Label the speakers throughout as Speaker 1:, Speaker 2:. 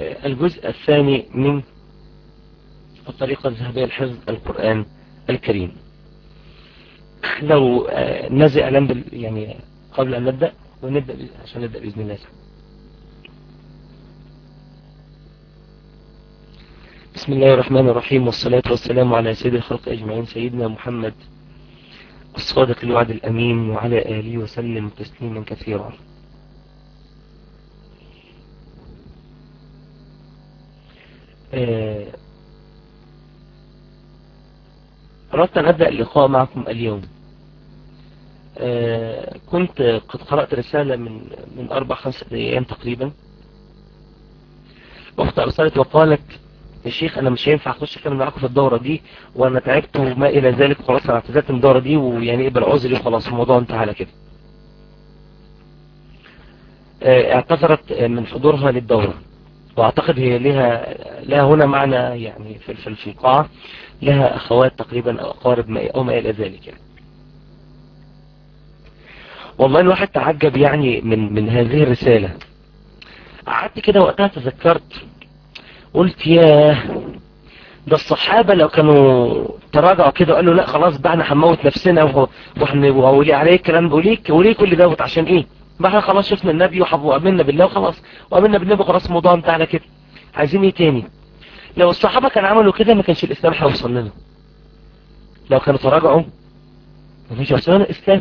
Speaker 1: الجزء الثاني من الطريقة الذهبية لحفظ القرآن الكريم لو نزل اعلان بال يعني قبل ان نبدأ ونبدأ عشان نبدأ بإذن الله بسم الله الرحمن الرحيم والصلاة والسلام على سيد الخلق أجمعين سيدنا محمد الصادق الوعد الأمين وعلى آله وسلم تسليما كثيرا أردت أن أبدأ اللقاء معكم اليوم كنت قد قرأت رسالة من من أربع خمسة أيام تقريبا أخت أرسلت وقالت يا شيخ أنا مش هينفع أخش أكمل معاكم في الدورة دي وأنا تعبت وما إلى ذلك خلاص أنا اعتزلت من الدورة دي ويعني إقبل عذري وخلاص الموضوع انتهى على كده اعتذرت من حضورها للدورة واعتقد هي لها لها هنا معنى يعني في في القاعة لها اخوات تقريبا او اقارب ما او ما الى ذلك يعني. والله الواحد تعجب يعني من من هذه الرسالة قعدت كده وقتها تذكرت قلت يا ده الصحابة لو كانوا تراجعوا كده وقالوا لا خلاص بقى احنا هنموت نفسنا واحنا ولي عليه الكلام وليك وليه كل دوت عشان ايه ما احنا خلاص شفنا النبي وامنا بالله وخلاص وامنا بالنبي خلاص الموضوع انتهى كده عايزين ايه تاني لو الصحابة كانوا عملوا كده ما كانش الاسلام هيوصل لنا لو كانوا تراجعوا ما كانش هيوصل لنا الاسلام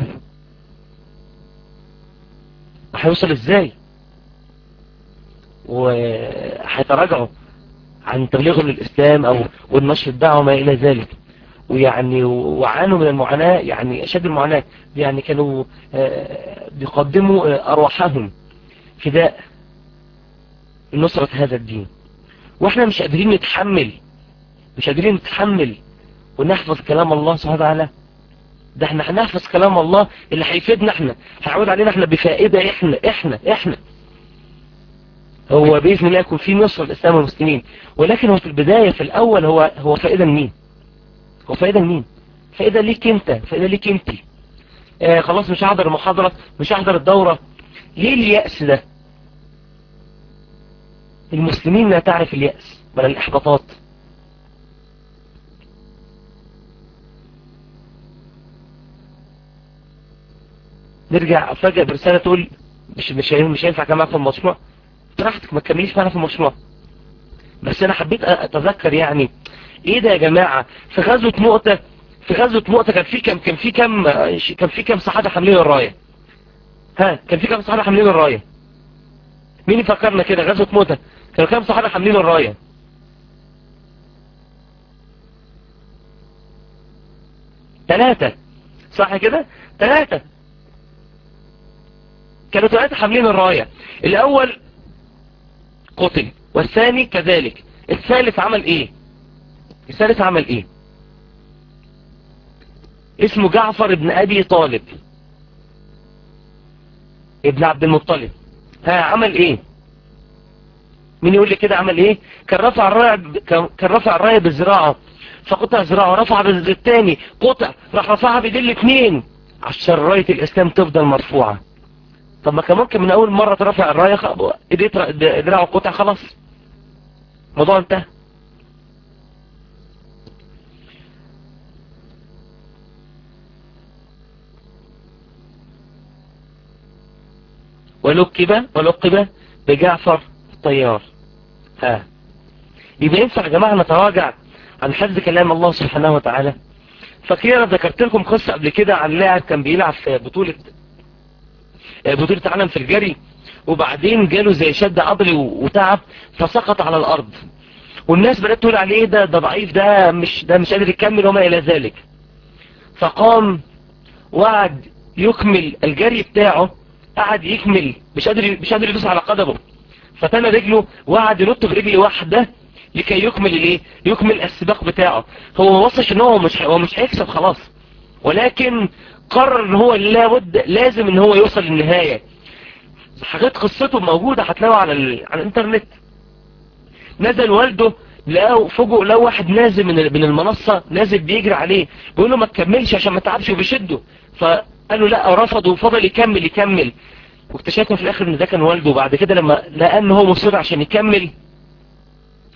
Speaker 1: هيوصل ازاي وهيتراجعوا عن تبليغهم للاسلام او والنشر الدعوة ما الى ذلك ويعني وعانوا من المعاناة يعني اشد المعاناة يعني كانوا بيقدموا ارواحهم فداء لنصرة هذا الدين واحنا مش قادرين نتحمل مش قادرين نتحمل ونحفظ كلام الله سبحانه وتعالى ده احنا هنحفظ كلام الله اللي هيفيدنا احنا هيعود علينا احنا بفائدة احنا احنا احنا هو بإذن الله يكون في نصر الإسلام والمسلمين ولكن هو في البداية في الأول هو هو فائدة لمين هو فائدة لمين فائدة ليك انت فائدة ليك انت آه خلاص مش هحضر المحاضرة مش هحضر الدورة ليه اليأس ده المسلمين لا تعرف اليأس بل الإحباطات نرجع فجأة برسالة تقول مش مش مش هينفع كمان في المشروع براحتك ما تكمليش معنا في المشروع بس انا حبيت اتذكر يعني ايه ده يا جماعة في غزوة مؤتة في غزوة مؤتة كان في كم كان في كم كان في كم صحابة حاملين الراية ها كان في كم صحابة حاملين الراية مين يفكرنا كده غزوة مؤتة كانوا كم صحابة حاملين الراية ثلاثة صح كده ثلاثة كانوا ثلاثة حاملين الراية الاول قتل والثاني كذلك الثالث عمل ايه الثالث عمل ايه اسمه جعفر ابن ابي طالب ابن عبد المطلب ها عمل ايه مين يقول لي كده عمل ايه كان رفع الراية كان رفع الراية بالزراعة فقطع زراعة رفع بالتاني قطع راح رفعها بايدين الاثنين عشان راية الاسلام تفضل مرفوعة طب ما كان ممكن من اول مرة ترفع الراية ايديه دراعه قطع خلاص الموضوع انتهى ولقب ولقب بجعفر الطيار ها يبقى ينفع يا جماعة نتراجع عن حفظ كلام الله سبحانه وتعالى فكيرا ذكرت لكم قصة قبل كده عن لاعب كان بيلعب في بطولة بطولة عالم في الجري وبعدين جاله زي شد عضلي وتعب فسقط على الارض والناس بدأت تقول عليه ده ده ضعيف ده مش ده مش قادر يكمل وما الى ذلك فقام وقعد يكمل الجري بتاعه قعد يكمل مش قادر مش قادر يدوس على قدمه فتنى رجله وقعد ينط برجل واحدة لكي يكمل الايه يكمل السباق بتاعه هو ما وصلش ان هو مش هو مش هيكسب خلاص ولكن قرر ان هو لابد لازم ان هو يوصل للنهاية حاجات قصته موجودة هتلاقوها على ال... على الانترنت نزل والده لقوا فوجئوا لقوا واحد نازل من من المنصة نازل بيجري عليه بيقول له ما تكملش عشان ما تعبش وبيشده فقالوا لا رفض وفضل يكمل يكمل واكتشفنا في الاخر ان ده كان والده وبعد كده لما لقى ان هو مصر عشان يكمل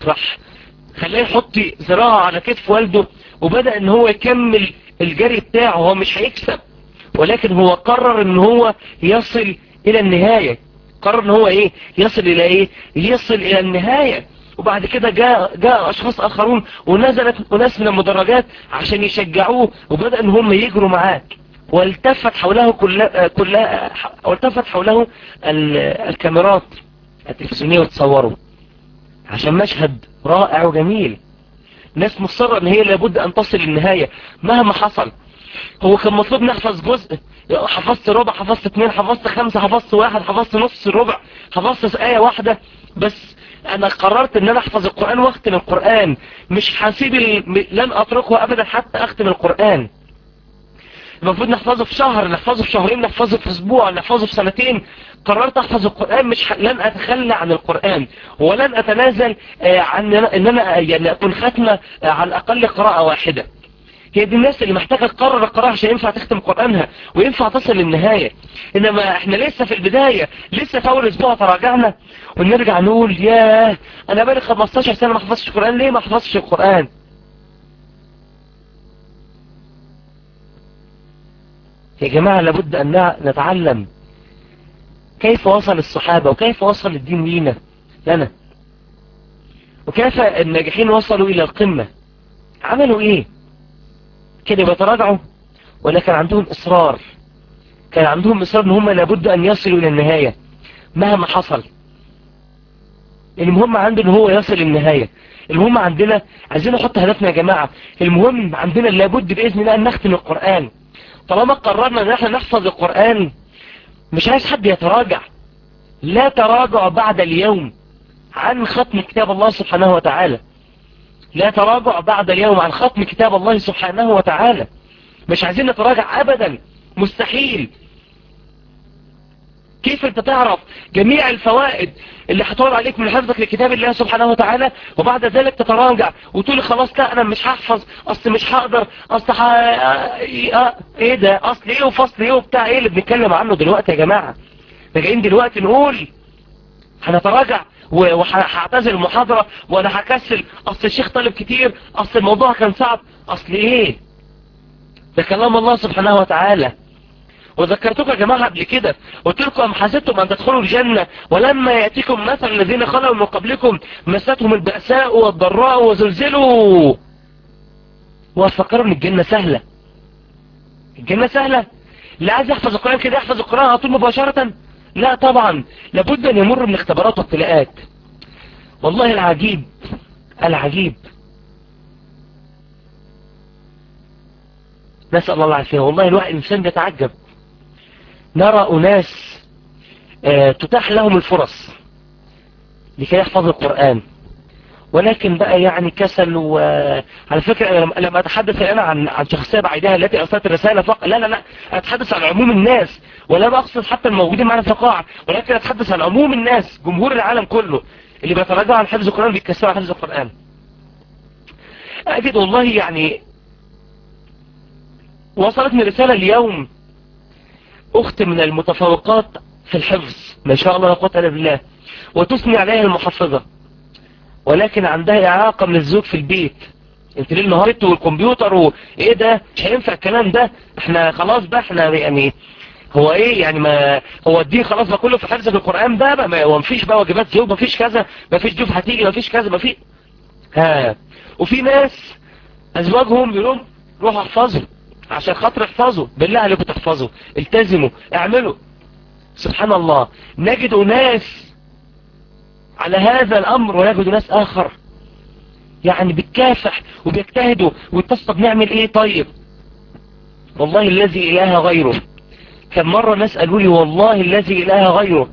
Speaker 1: راح خلاه يحط ذراعه على كتف والده وبدأ ان هو يكمل الجري بتاعه هو مش هيكسب ولكن هو قرر ان هو يصل الى النهاية قرر ان هو ايه يصل الى ايه يصل الى النهاية وبعد كده جاء جاء اشخاص اخرون ونزلت ناس من المدرجات عشان يشجعوه وبدأ ان هم يجروا معاه والتفت حوله كلها كلها والتفت حوله الكاميرات التلفزيونية وتصوروا عشان مشهد رائع وجميل ناس مصرة ان هي لابد ان تصل للنهاية مهما حصل هو كان مطلوب نحفظ جزء حفظت ربع حفظت اثنين حفظت خمسة حفظت واحد حفظت نص الربع حفظت آية واحدة بس انا قررت ان انا احفظ القرآن واختم القرآن مش هسيب لن اتركه ابدا حتى اختم القرآن المفروض نحفظه في شهر نحفظه في شهرين نحفظه في اسبوع نحفظه في سنتين قررت احفظ القرآن مش ح... لن اتخلى عن القرآن ولن اتنازل عن ان انا يعني اكون ختمة على الاقل قراءة واحدة هي دي الناس اللي محتاجة تقرر القراءة عشان ينفع تختم قرآنها وينفع تصل للنهاية انما احنا لسه في البداية لسه في اول اسبوع تراجعنا ونرجع نقول ياه انا بقالي 15 سنة ما حفظتش القرآن ليه ما حفظتش القرآن يا جماعة لابد أن نتعلم كيف وصل الصحابة وكيف وصل الدين لينا لنا وكيف الناجحين وصلوا إلى القمة عملوا إيه كانوا بيتراجعوا ولا كان عندهم إصرار كان عندهم إصرار أن هم لابد أن يصلوا إلى النهاية مهما حصل المهم عنده أن هو يصل للنهاية المهم عندنا عايزين نحط هدفنا يا جماعة المهم عندنا لابد بإذن الله أن نختم القرآن طالما قررنا ان احنا نحفظ القرآن مش عايز حد يتراجع لا تراجع بعد اليوم عن ختم كتاب الله سبحانه وتعالى لا تراجع بعد اليوم عن ختم كتاب الله سبحانه وتعالى مش عايزين نتراجع ابدا مستحيل كيف انت تعرف جميع الفوائد اللي هتقول عليك من حفظك لكتاب الله سبحانه وتعالى وبعد ذلك تتراجع وتقول خلاص لا انا مش هحفظ اصل مش هقدر اصل ح... ايه ده اصل ايه وفصل ايه وبتاع ايه اللي بنتكلم عنه دلوقتي يا جماعة احنا جايين دلوقتي نقول هنتراجع وهعتزل المحاضرة وانا هكسل اصل الشيخ طالب كتير اصل الموضوع كان صعب اصل ايه ده كلام الله سبحانه وتعالى وذكرتكم يا جماعة قبل كده قلت لكم أم حسبتم أن تدخلوا الجنة ولما يأتيكم مثل الذين خلوا من قبلكم مستهم البأساء والضراء وزلزلوا وفكروا ان الجنة سهلة الجنة سهلة اللي عايز يحفظ القرآن كده يحفظ القرآن على طول مباشرة لا طبعا لابد ان يمر من اختبارات وابتلاءات والله العجيب العجيب نسأل الله العافية والله الواحد الإنسان بيتعجب نرى أناس آه تتاح لهم الفرص لكي يحفظوا القرآن ولكن بقى يعني كسل وعلى فكرة أنا لما أتحدث أنا عن عن شخصية بعيدها التي أرسلت الرسالة فقط لا لا لا أتحدث عن عموم الناس ولا بقصد حتى الموجودين معنا في القاعة ولكن أتحدث عن عموم الناس جمهور العالم كله اللي بيتراجعوا عن حفظ القرآن بيتكسروا عن حفظ القرآن أجد والله يعني وصلتني رسالة اليوم أخت من المتفوقات في الحفظ ما شاء الله لا قوه الا بالله وتثني عليها المحفظة ولكن عندها إعاقة من الزوج في البيت انت ليه النهارت والكمبيوتر وايه ده مش هينفع الكلام ده احنا خلاص بقى احنا يعني هو ايه يعني ما هو الدين خلاص بقى كله في حفظ القرآن بقى, بقى ما هو مفيش بقى واجبات زوج مفيش كذا مفيش ضيوف هتيجي مفيش كذا مفيش ها وفي ناس ازواجهم بيقولوا روحوا احفظوا عشان خاطر احفظوا بالله عليكم تحفظوا التزموا اعملوا سبحان الله نجد ناس على هذا الامر ونجد ناس اخر يعني بتكافح وبيجتهدوا ويتصل بنعمل ايه طيب والله الذي اله غيره كم مرة ناس قالوا لي والله الذي اله غيره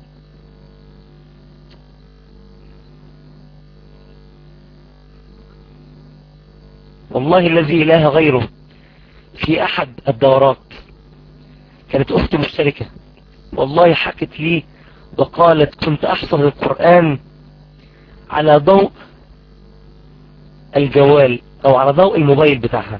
Speaker 1: والله الذي اله غيره في احد الدورات كانت اختي مشتركة والله حكت لي وقالت كنت احفظ القرآن على ضوء الجوال او على ضوء الموبايل بتاعها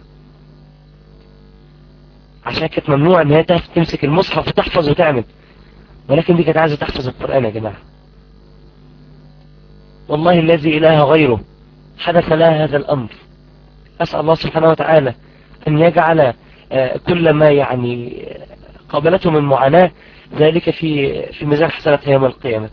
Speaker 1: عشان كانت ممنوع ان هي تمسك المصحف وتحفظ وتعمل ولكن دي كانت عايزة تحفظ القرآن يا جماعة والله الذي إله غيره حدث لها هذا الأمر أسأل الله سبحانه وتعالى أن يجعل كل ما يعني قابلته من معاناة ذلك في في ميزان حسنات يوم القيامة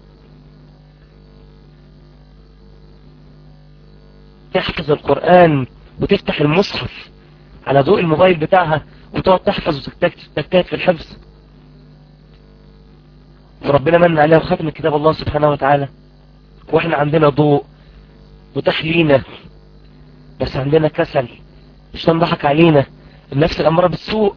Speaker 1: تحفظ القرآن وتفتح المصحف على ضوء الموبايل بتاعها وتقعد تحفظ وتجتهد في الحفظ وربنا من عليها وختم كتاب الله سبحانه وتعالى واحنا عندنا ضوء متاح لينا بس عندنا كسل مش تنضحك علينا النفس الأمارة بالسوء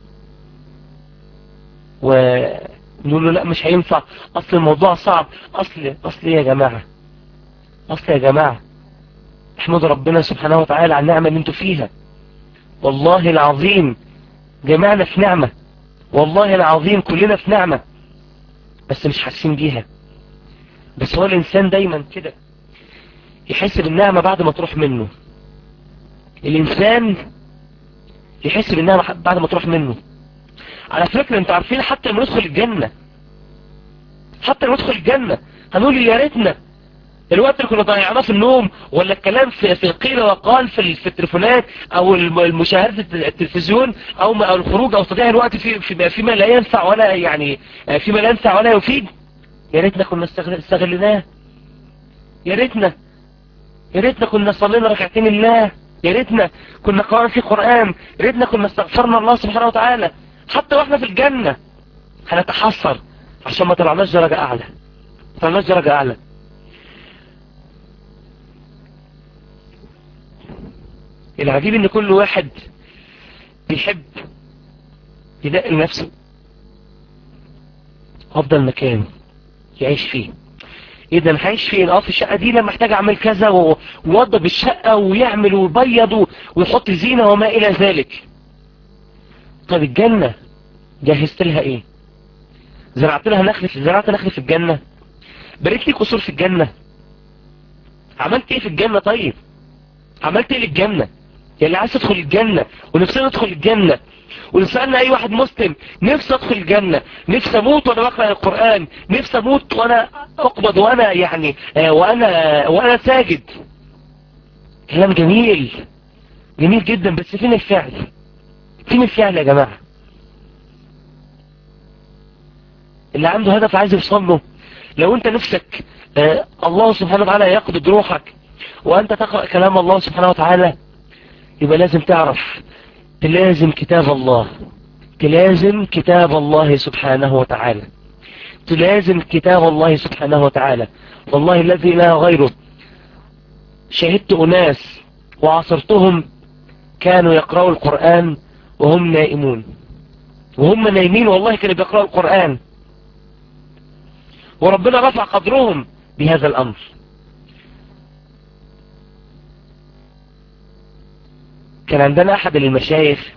Speaker 1: ونقول له لا مش هينفع أصل الموضوع صعب أصل أصل يا جماعة أصل يا جماعة احمدوا ربنا سبحانه وتعالى على النعمة اللي انتوا فيها والله العظيم جمعنا في نعمة والله العظيم كلنا في نعمة بس مش حاسين بيها بس هو الإنسان دايما كده يحس بالنعمة بعد ما تروح منه الإنسان يحس بالنعمة بعد ما تروح منه على فكرة انتوا عارفين حتى لما ندخل الجنة حتى لما ندخل الجنة هنقول يا ريتنا الوقت اللي كنا ضيعناه في النوم ولا الكلام في في قيل وقال في في التليفونات او المشاهدة التلفزيون او او الخروج او تضييع الوقت في في فيما لا ينفع ولا يعني فيما لا ينفع ولا يفيد يا ريتنا كنا استغلناه يا ريتنا يا ريتنا كنا صلينا ركعتين الله يا ريتنا كنا قرأنا في قرآن يا ريتنا كنا استغفرنا الله سبحانه وتعالى حتى واحنا في الجنة هنتحسر عشان ما طلعناش درجة اعلى ما طلعناش درجة اعلى العجيب ان كل واحد بيحب يلاقي نفسه افضل مكان يعيش فيه اذا هعيش فين اه في الشقة دي لما محتاج اعمل كذا ووضب الشقة ويعمل ويبيض ويحط زينة وما الى ذلك طب الجنة جهزت لها ايه زرعت لها نخل في زرعت نخل في الجنة بريت لي قصور في الجنة عملت ايه في الجنة طيب عملت ايه للجنة يا اللي عايز تدخل الجنة ونفسنا ندخل الجنة ونسألنا اي واحد مسلم نفسي ادخل الجنة نفسي اموت وانا بقرأ القرآن نفسي اموت وانا اقبض وانا يعني آه وانا وانا ساجد كلام جميل جميل جدا بس فين الفعل فين الفعل يا جماعة اللي عنده هدف عايز يوصل له لو انت نفسك آه الله سبحانه وتعالى يقبض روحك وانت تقرأ كلام الله سبحانه وتعالى يبقى لازم تعرف تلازم كتاب الله تلازم كتاب الله سبحانه وتعالى تلازم كتاب الله سبحانه وتعالى والله الذي لا غيره شهدت أناس وعصرتهم كانوا يقرأوا القرآن وهم نائمون وهم نايمين والله كانوا بيقرأوا القرآن وربنا رفع قدرهم بهذا الأمر كان عندنا أحد المشايخ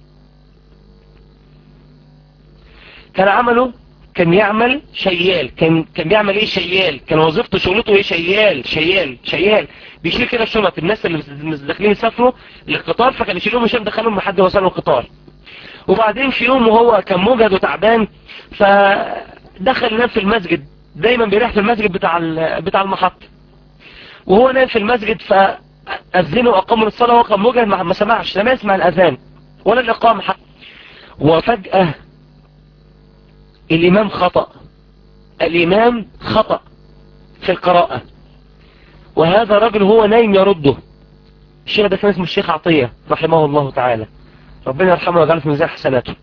Speaker 1: كان عمله كان يعمل شيال كان كان بيعمل ايه شيال كان وظيفته شغلته ايه شيال شيال شيال بيشيل كده الشنط الناس اللي داخلين يسافروا للقطار فكان يشيلهم عشان يدخلهم لحد وصلوا القطار وبعدين في يوم وهو كان مجهد وتعبان فدخل ينام في المسجد دايما بيريح في المسجد بتاع بتاع المحطة وهو نام في المسجد فأذنوا وأقاموا الصلاة وهو كان مجهد ما سمعش لم يسمع الأذان ولا الإقامة حتى وفجأة الإمام خطأ الإمام خطأ في القراءة وهذا رجل هو نايم يرده الشيخ ده كان اسمه الشيخ عطية رحمه الله تعالى ربنا يرحمه ويجعله في ميزان حسناته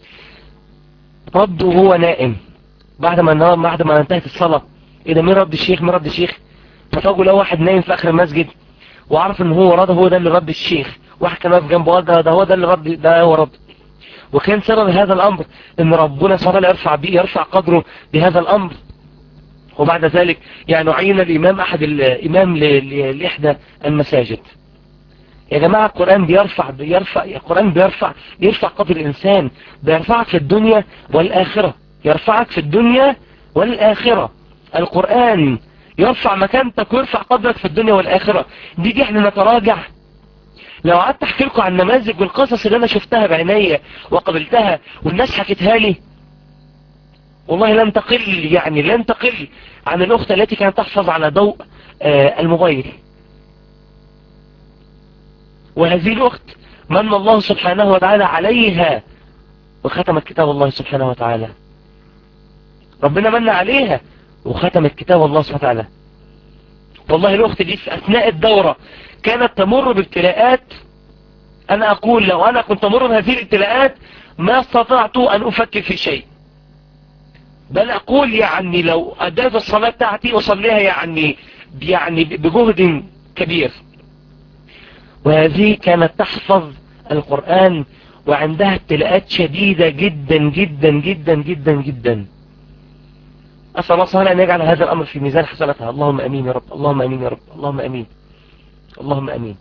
Speaker 1: رده وهو نائم بعد ما بعد ما انتهت الصلاة ايه ده مين رد الشيخ مين رد الشيخ ففوجوا لو واحد نايم في اخر المسجد وعرف ان هو رد هو ده اللي رد الشيخ واحد كان واقف جنبه ده, ده هو ده اللي رد ده هو رد وكان سبب هذا الامر ان ربنا سبحانه يرفع بيه يرفع قدره بهذا الامر وبعد ذلك يعني عين الامام احد الامام لاحدى المساجد يا جماعة القرآن بيرفع بيرفع القرآن بيرفع بيرفع قدر الإنسان بيرفعك في الدنيا والآخرة يرفعك في الدنيا والآخرة القرآن يرفع مكانتك ويرفع قدرك في الدنيا والآخرة دي احنا نتراجع لو قعدت احكي لكم عن نماذج والقصص اللي انا شفتها بعينيا وقبلتها والناس حكتها لي والله لم تقل يعني لم تقل عن الأخت التي كانت تحفظ على ضوء آه الموبايل وهذه الأخت من الله سبحانه وتعالى عليها وختمت كتاب الله سبحانه وتعالى ربنا من عليها وختمت كتاب الله سبحانه وتعالى والله الأخت دي في أثناء الدورة كانت تمر بابتلاءات أنا أقول لو أنا كنت أمر بهذه الابتلاءات ما استطعت أن أفكر في شيء بل أقول يعني لو أداة الصلاة بتاعتي أصليها يعني يعني بجهد كبير وهذه كانت تحفظ القرآن وعندها ابتلاءات شديدة جدا جدا جدا جدا جدا أسأل الله سبحانه أن يجعل هذا الأمر في ميزان حسنتها اللهم أمين يا رب اللهم أمين يا رب اللهم أمين اللهم أمين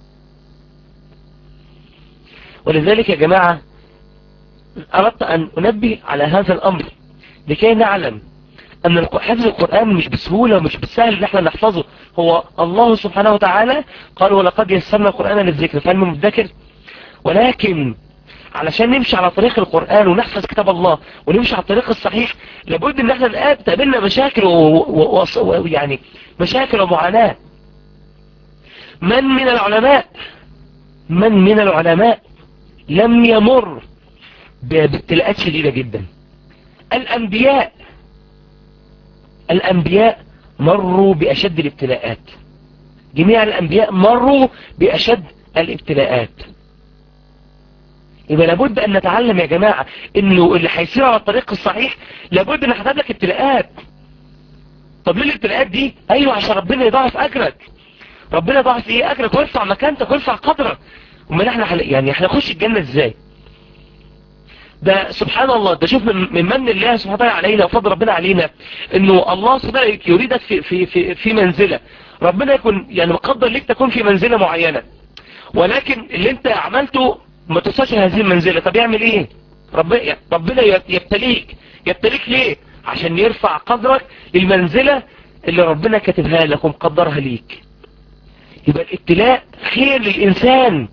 Speaker 1: ولذلك يا جماعة أردت أن أنبه على هذا الأمر لكي نعلم أن حفظ القرآن مش بسهولة ومش بالسهل ان احنا نحفظه هو الله سبحانه وتعالى قال ولقد يسرنا القرآن للذكر فهل من مذكر ولكن علشان نمشي على طريق القرآن ونحفظ كتاب الله ونمشي على الطريق الصحيح لابد ان احنا نقابل تقابلنا مشاكل ويعني مشاكل ومعاناة من من العلماء من من العلماء لم يمر بابتلاءات شديدة جدا الأنبياء الأنبياء مروا بأشد الابتلاءات جميع الأنبياء مروا بأشد الابتلاءات يبقى لابد أن نتعلم يا جماعة إنه اللي هيسير على الطريق الصحيح لابد أن نحدد لك ابتلاءات طب ليه الابتلاءات دي أيوة عشان ربنا يضاعف أجرك ربنا يضاعف إيه أجرك ويرفع مكانتك ويرفع قدرك ومن احنا يعني احنا نخش الجنة ازاي ده سبحان الله ده شوف من من الله سبحانه وتعالى علينا وفضل ربنا علينا انه الله سبحانه وتعالى يريدك في, في, في, في منزلة ربنا يكون يعني مقدر لك تكون في منزلة معينة ولكن اللي انت عملته ما توصلش هذه المنزلة طب يعمل ايه ربنا ربنا يبتليك يبتليك ليه عشان يرفع قدرك للمنزلة اللي ربنا كاتبها لك ومقدرها ليك يبقى الابتلاء خير للإنسان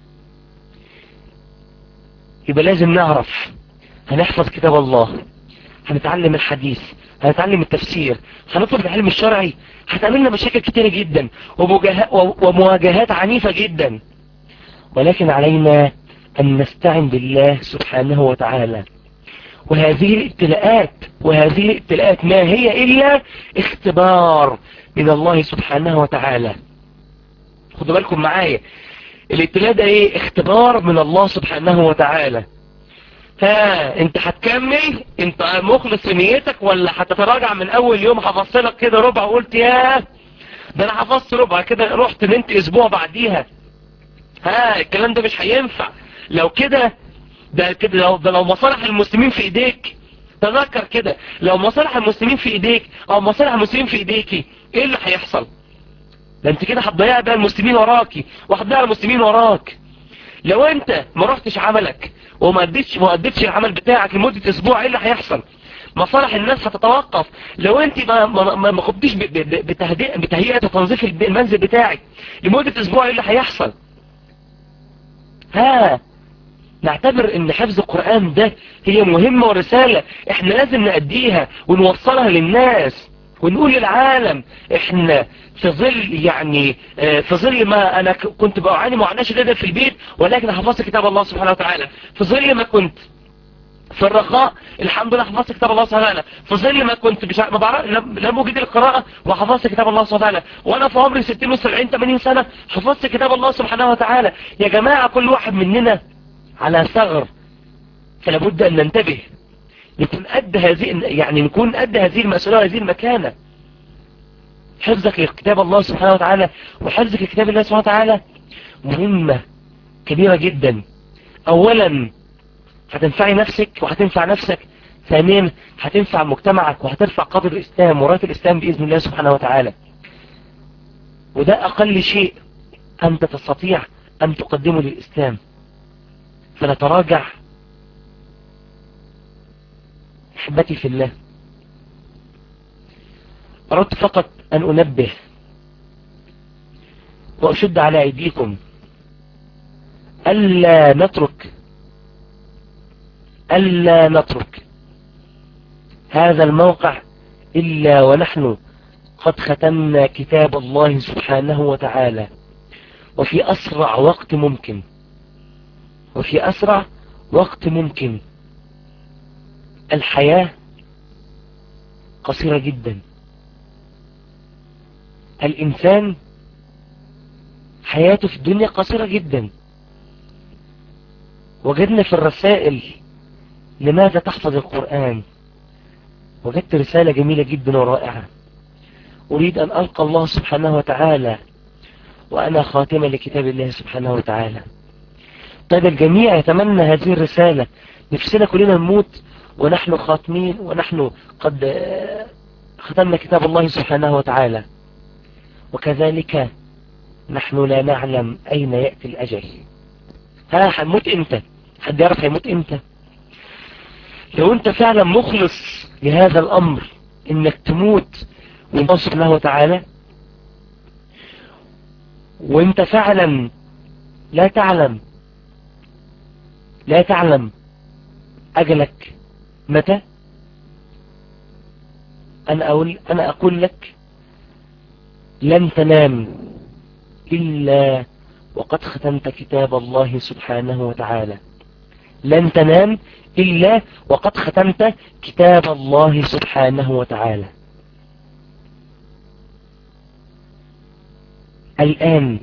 Speaker 1: يبقى لازم نعرف هنحفظ كتاب الله هنتعلم الحديث هنتعلم التفسير هنطلب العلم الشرعي هتعملنا مشاكل كتيرة جدا ومواجهات عنيفة جدا ولكن علينا أن نستعن بالله سبحانه وتعالى وهذه الابتلاءات وهذه الابتلاءات ما هي إلا اختبار من الله سبحانه وتعالى خدوا بالكم معايا الابتلاء ده ايه اختبار من الله سبحانه وتعالى ها انت هتكمل انت مخلص في نيتك ولا هتتراجع من اول يوم حفظت كده ربع وقلت يا ده انا حفظت ربع كده رحت نمت اسبوع بعديها ها الكلام ده مش هينفع لو كده ده كده لو ده لو مصالح المسلمين في ايديك تذكر كده لو مصالح المسلمين في ايديك او مصالح المسلمين في ايديكي ايه اللي هيحصل ده انت كده هتضيع بقى المسلمين وراكي وهتضيع المسلمين وراك لو انت ما رحتش عملك وما اديتش ما اديتش العمل بتاعك لمدة اسبوع ايه اللي هيحصل مصالح الناس هتتوقف لو انت ما ما ما خدتيش بتهيئة وتنظيف المنزل بتاعك لمدة اسبوع ايه اللي هيحصل ها نعتبر ان حفظ القرآن ده هي مهمة ورسالة احنا لازم نأديها ونوصلها للناس ونقول للعالم احنا في ظل يعني في ظل ما انا كنت بعاني معاناة شديدة في البيت ولكن حفظت كتاب الله سبحانه وتعالى في ظل ما كنت في الرخاء الحمد لله حفظت كتاب الله سبحانه وتعالى في ظل ما كنت مش ما بعرف لم وجد القراءة وحفظت كتاب الله سبحانه وتعالى وانا في عمري 60 و70 80 سنة حفظت كتاب الله سبحانه وتعالى يا جماعة كل واحد مننا على ثغر فلا بد ان ننتبه نكون قد هذه يعني نكون قد هذه المسؤولية وهذه المكانة حفظك لكتاب الله سبحانه وتعالى وحفظك لكتاب الله سبحانه وتعالى مهمة كبيرة جدا اولا هتنفعي نفسك وهتنفع نفسك ثانيا هتنفع مجتمعك وهترفع قدر الاسلام وراية الاسلام باذن الله سبحانه وتعالى وده اقل شيء انت تستطيع ان تقدمه للاسلام فنتراجع احبتي في الله أردت فقط أن أنبه وأشد على أيديكم ألا نترك ألا نترك هذا الموقع إلا ونحن قد ختمنا كتاب الله سبحانه وتعالى وفي أسرع وقت ممكن وفي أسرع وقت ممكن الحياة قصيرة جدا الإنسان حياته في الدنيا قصيرة جدا وجدنا في الرسائل لماذا تحفظ القرآن وجدت رسالة جميلة جدا ورائعة أريد أن ألقى الله سبحانه وتعالى وأنا خاتمة لكتاب الله سبحانه وتعالى طيب الجميع يتمنى هذه الرسالة نفسنا كلنا نموت ونحن خاتمين ونحن قد ختمنا كتاب الله سبحانه وتعالى وكذلك نحن لا نعلم أين يأتي الأجل ها هنموت امتى حد يعرف هيموت امتى لو انت فعلا مخلص لهذا الامر انك تموت والله سبحانه وتعالى وانت فعلا لا تعلم لا تعلم اجلك متى انا اقول انا اقول لك لن تنام الا وقد ختمت كتاب الله سبحانه وتعالى لن تنام إلا وقد ختمت كتاب الله سبحانه وتعالى الآن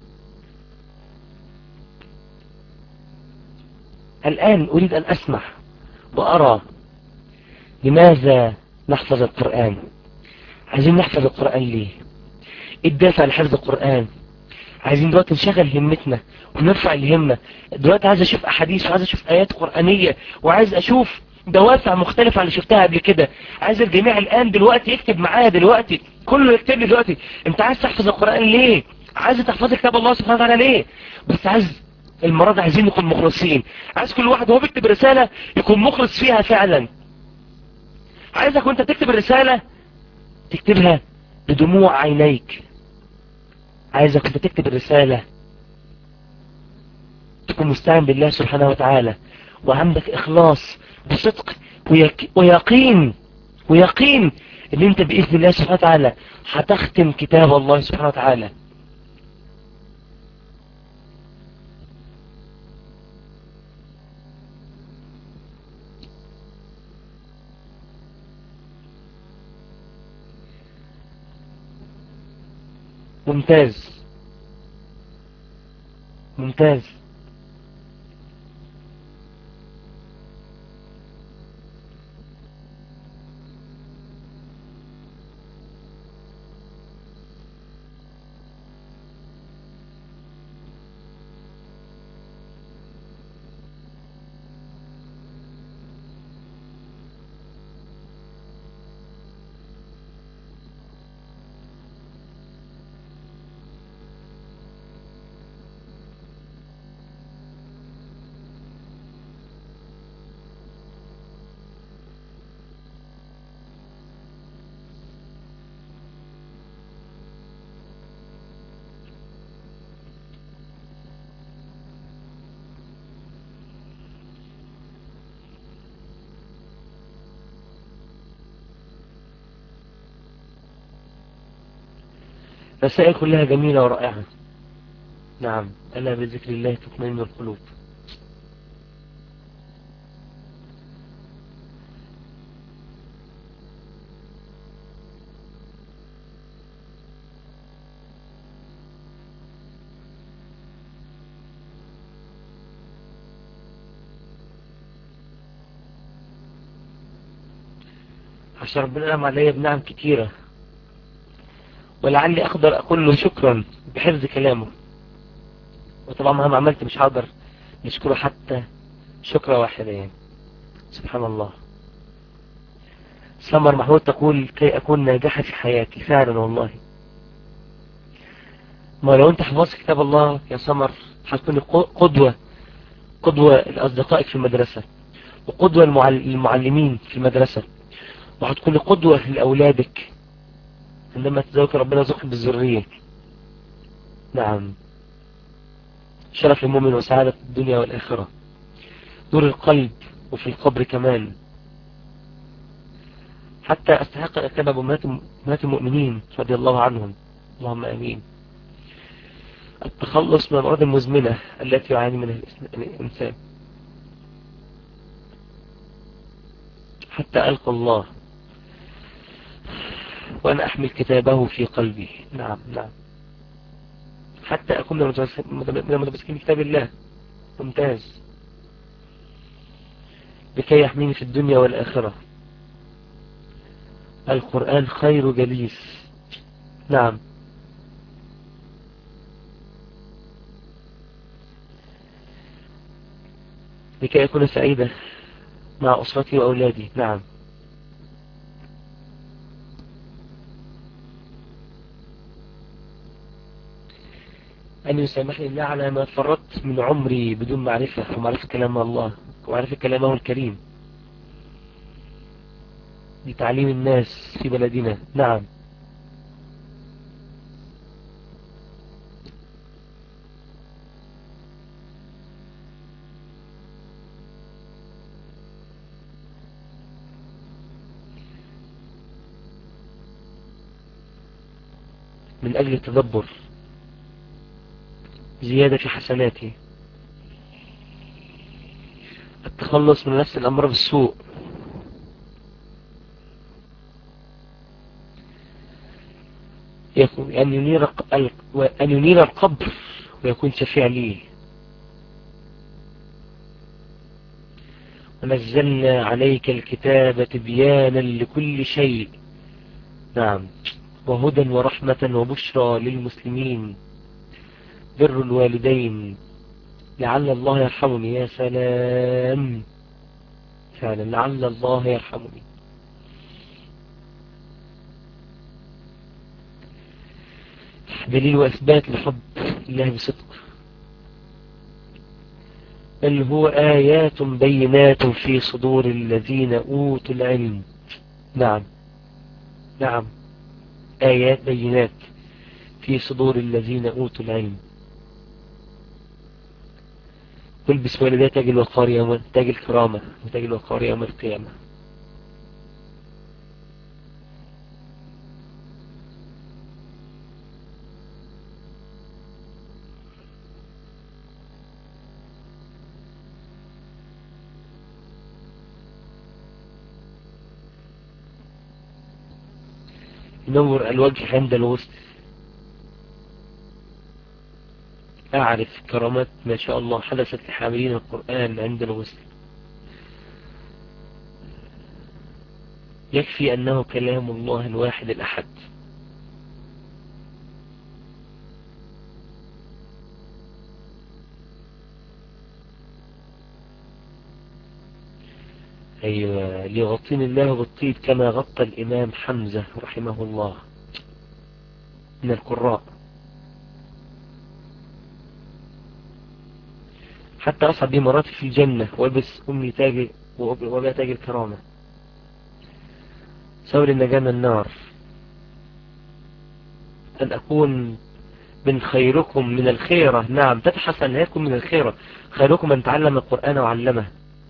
Speaker 1: الآن أريد أن أسمع وأرى لماذا نحفظ القرآن عايزين نحفظ القرآن ليه الدافع لحفظ القرآن عايزين دلوقتي نشغل همتنا ونرفع الهمة دلوقتي عايز اشوف احاديث وعايز اشوف ايات قرآنية وعايز اشوف دوافع مختلفة عن اللي شفتها قبل كده عايز الجميع الان دلوقتي يكتب معايا دلوقتي كله يكتب لي دلوقتي انت عايز تحفظ القرآن ليه عايز تحفظ كتاب الله سبحانه وتعالى ليه بس عايز المرة دي عايزين نكون مخلصين عايز كل واحد وهو بيكتب رسالة يكون مخلص فيها فعلا عايزك وانت تكتب الرسالة تكتبها بدموع عينيك عايزك انت تكتب الرسالة تكون مستعين بالله سبحانه وتعالى وعندك اخلاص بصدق ويك ويقين ويقين ان انت باذن الله سبحانه وتعالى هتختم كتاب الله سبحانه وتعالى ممتاز ممتاز رسائل كلها جميلة ورائعة نعم ألا بذكر الله تطمئن القلوب عشان ربنا نعم عليا بنعم كتيرة ولعلي اقدر اقول له شكرا بحفظ كلامه وطبعا مهما عملت مش هقدر نشكره حتى شكرا واحدة يعني سبحان الله سمر محمود تقول كي اكون ناجحة في حياتي فعلا والله ما لو انت حفظت كتاب الله يا سمر هتكون قدوة قدوة لأصدقائك في المدرسة وقدوة للمعلمين في المدرسة وهتكون قدوة لأولادك عندما تزوج ربنا يرزقك بالذرية نعم شرف المؤمن وسعادة الدنيا والآخرة نور القلب وفي القبر كمان حتى أستحق الأكتاب أمهات المؤمنين رضي الله عنهم اللهم أمين التخلص من الأمراض المزمنة التي يعاني منها الإنسان حتى ألقى الله وأنا أحمل كتابه في قلبي نعم نعم حتى أكون من المتمسكين كتاب الله ممتاز لكي يحميني في الدنيا والآخرة القرآن خير جليس نعم لكي أكون سعيدة مع أسرتي وأولادي نعم أن يسامحني الله على ما فرطت من عمري بدون معرفة ومعرفة كلام الله ومعرفة كلامه الكريم لتعليم الناس في بلدنا نعم من أجل التدبر زيادة في حسناتي التخلص من نفس الأمر بالسوء يكون أن ينير أن ينير القبر ويكون شفيع لي ونزلنا عليك الكتاب تبيانا لكل شيء نعم وهدى ورحمة وبشرى للمسلمين بر الوالدين لعل الله يرحمني يا سلام فعلا لعل الله يرحمني دليل وإثبات لحب الله بصدق بل هو آيات بينات في صدور الذين أوتوا العلم نعم نعم آيات بينات في صدور الذين أوتوا العلم تلبس والدها تاج الوقار يوم تاج الكرامة وتاج الوقار يوم القيامة نور الوجه عند الوسط أعرف كرامات ما شاء الله حدثت لحاملين القرآن عند الوسط يكفي أنه كلام الله الواحد الأحد أيوة ليغطيني الله بالطيب كما غطى الإمام حمزة رحمه الله من القراء حتى أصعد بي مراتي في الجنة والبس أمي تاج وأبي تاج الكرامة سور النجاة من النار أن أكون من خيركم من الخيرة نعم تبحث أن يكون من الخيرة خيركم من تعلم القرآن وعلمه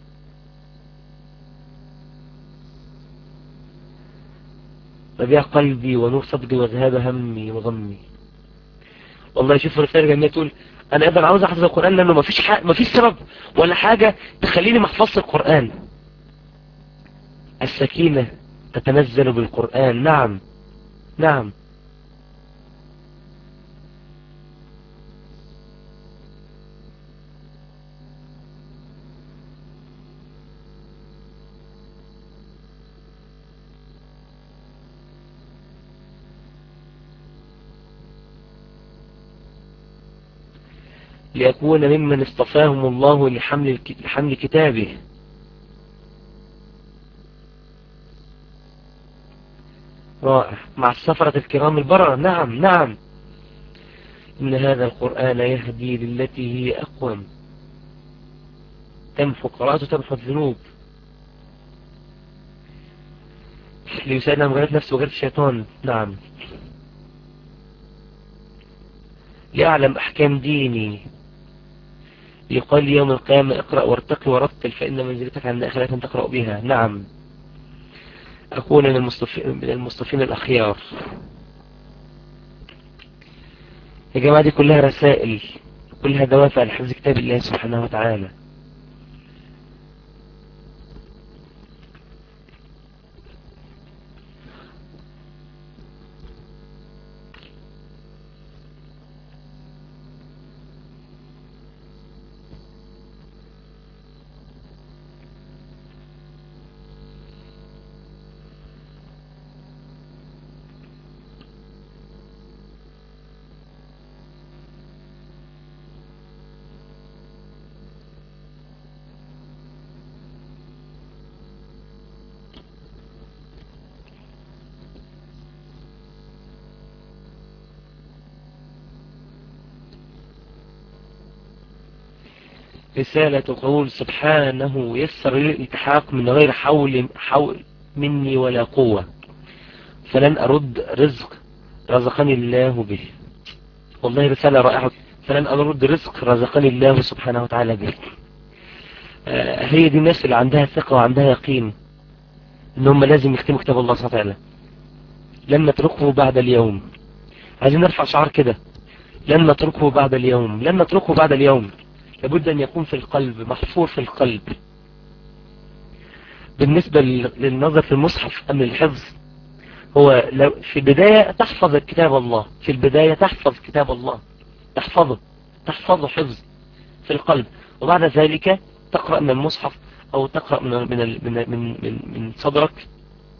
Speaker 1: ربيع قلبي ونور صدري وذهاب همي وغمي والله يشوف رسالة جميلة تقول انا اقدر عاوز احفظ القرآن لانه مفيش حاجة مفيش سبب ولا حاجة تخليني محفظ القرآن السكينة تتنزل بالقرآن نعم نعم ليكون ممن اصطفاهم الله لحمل, لحمل كتابه رائع مع السفرة الكرام البررة نعم نعم إن هذا القرآن يهدي للتي هي أقوم تمحو قراءته تمحو الذنوب ليساعدنا مغيرة نفسه وغيرة الشيطان نعم لأعلم أحكام ديني يقال لي يوم القيامة اقرأ وارتقي ورتل فإن منزلتك عند آخرة تقرأ بها نعم أكون من المصطفين, من المصطفين الأخيار يا جماعة دي كلها رسائل كلها دوافع لحفظ كتاب الله سبحانه وتعالى رسالة قول سبحانه يسر لي الالتحاق من غير حول, حول مني ولا قوة فلن أرد رزق رزقني الله به والله رسالة رائعة فلن أرد رزق رزقني الله سبحانه وتعالى به آه، هي دي الناس اللي عندها ثقة وعندها يقين ان هم لازم يختموا كتاب الله سبحانه وتعالى لن نتركه بعد اليوم عايزين نرفع شعار كده لن نتركه بعد اليوم لن نتركه بعد اليوم لابد أن يكون في القلب محفور في القلب بالنسبة للنظر في المصحف أم الحفظ هو لو في البداية تحفظ كتاب الله في البداية تحفظ كتاب الله تحفظه تحفظه حفظ في القلب وبعد ذلك تقرأ من المصحف أو تقرأ من من من من, من, من صدرك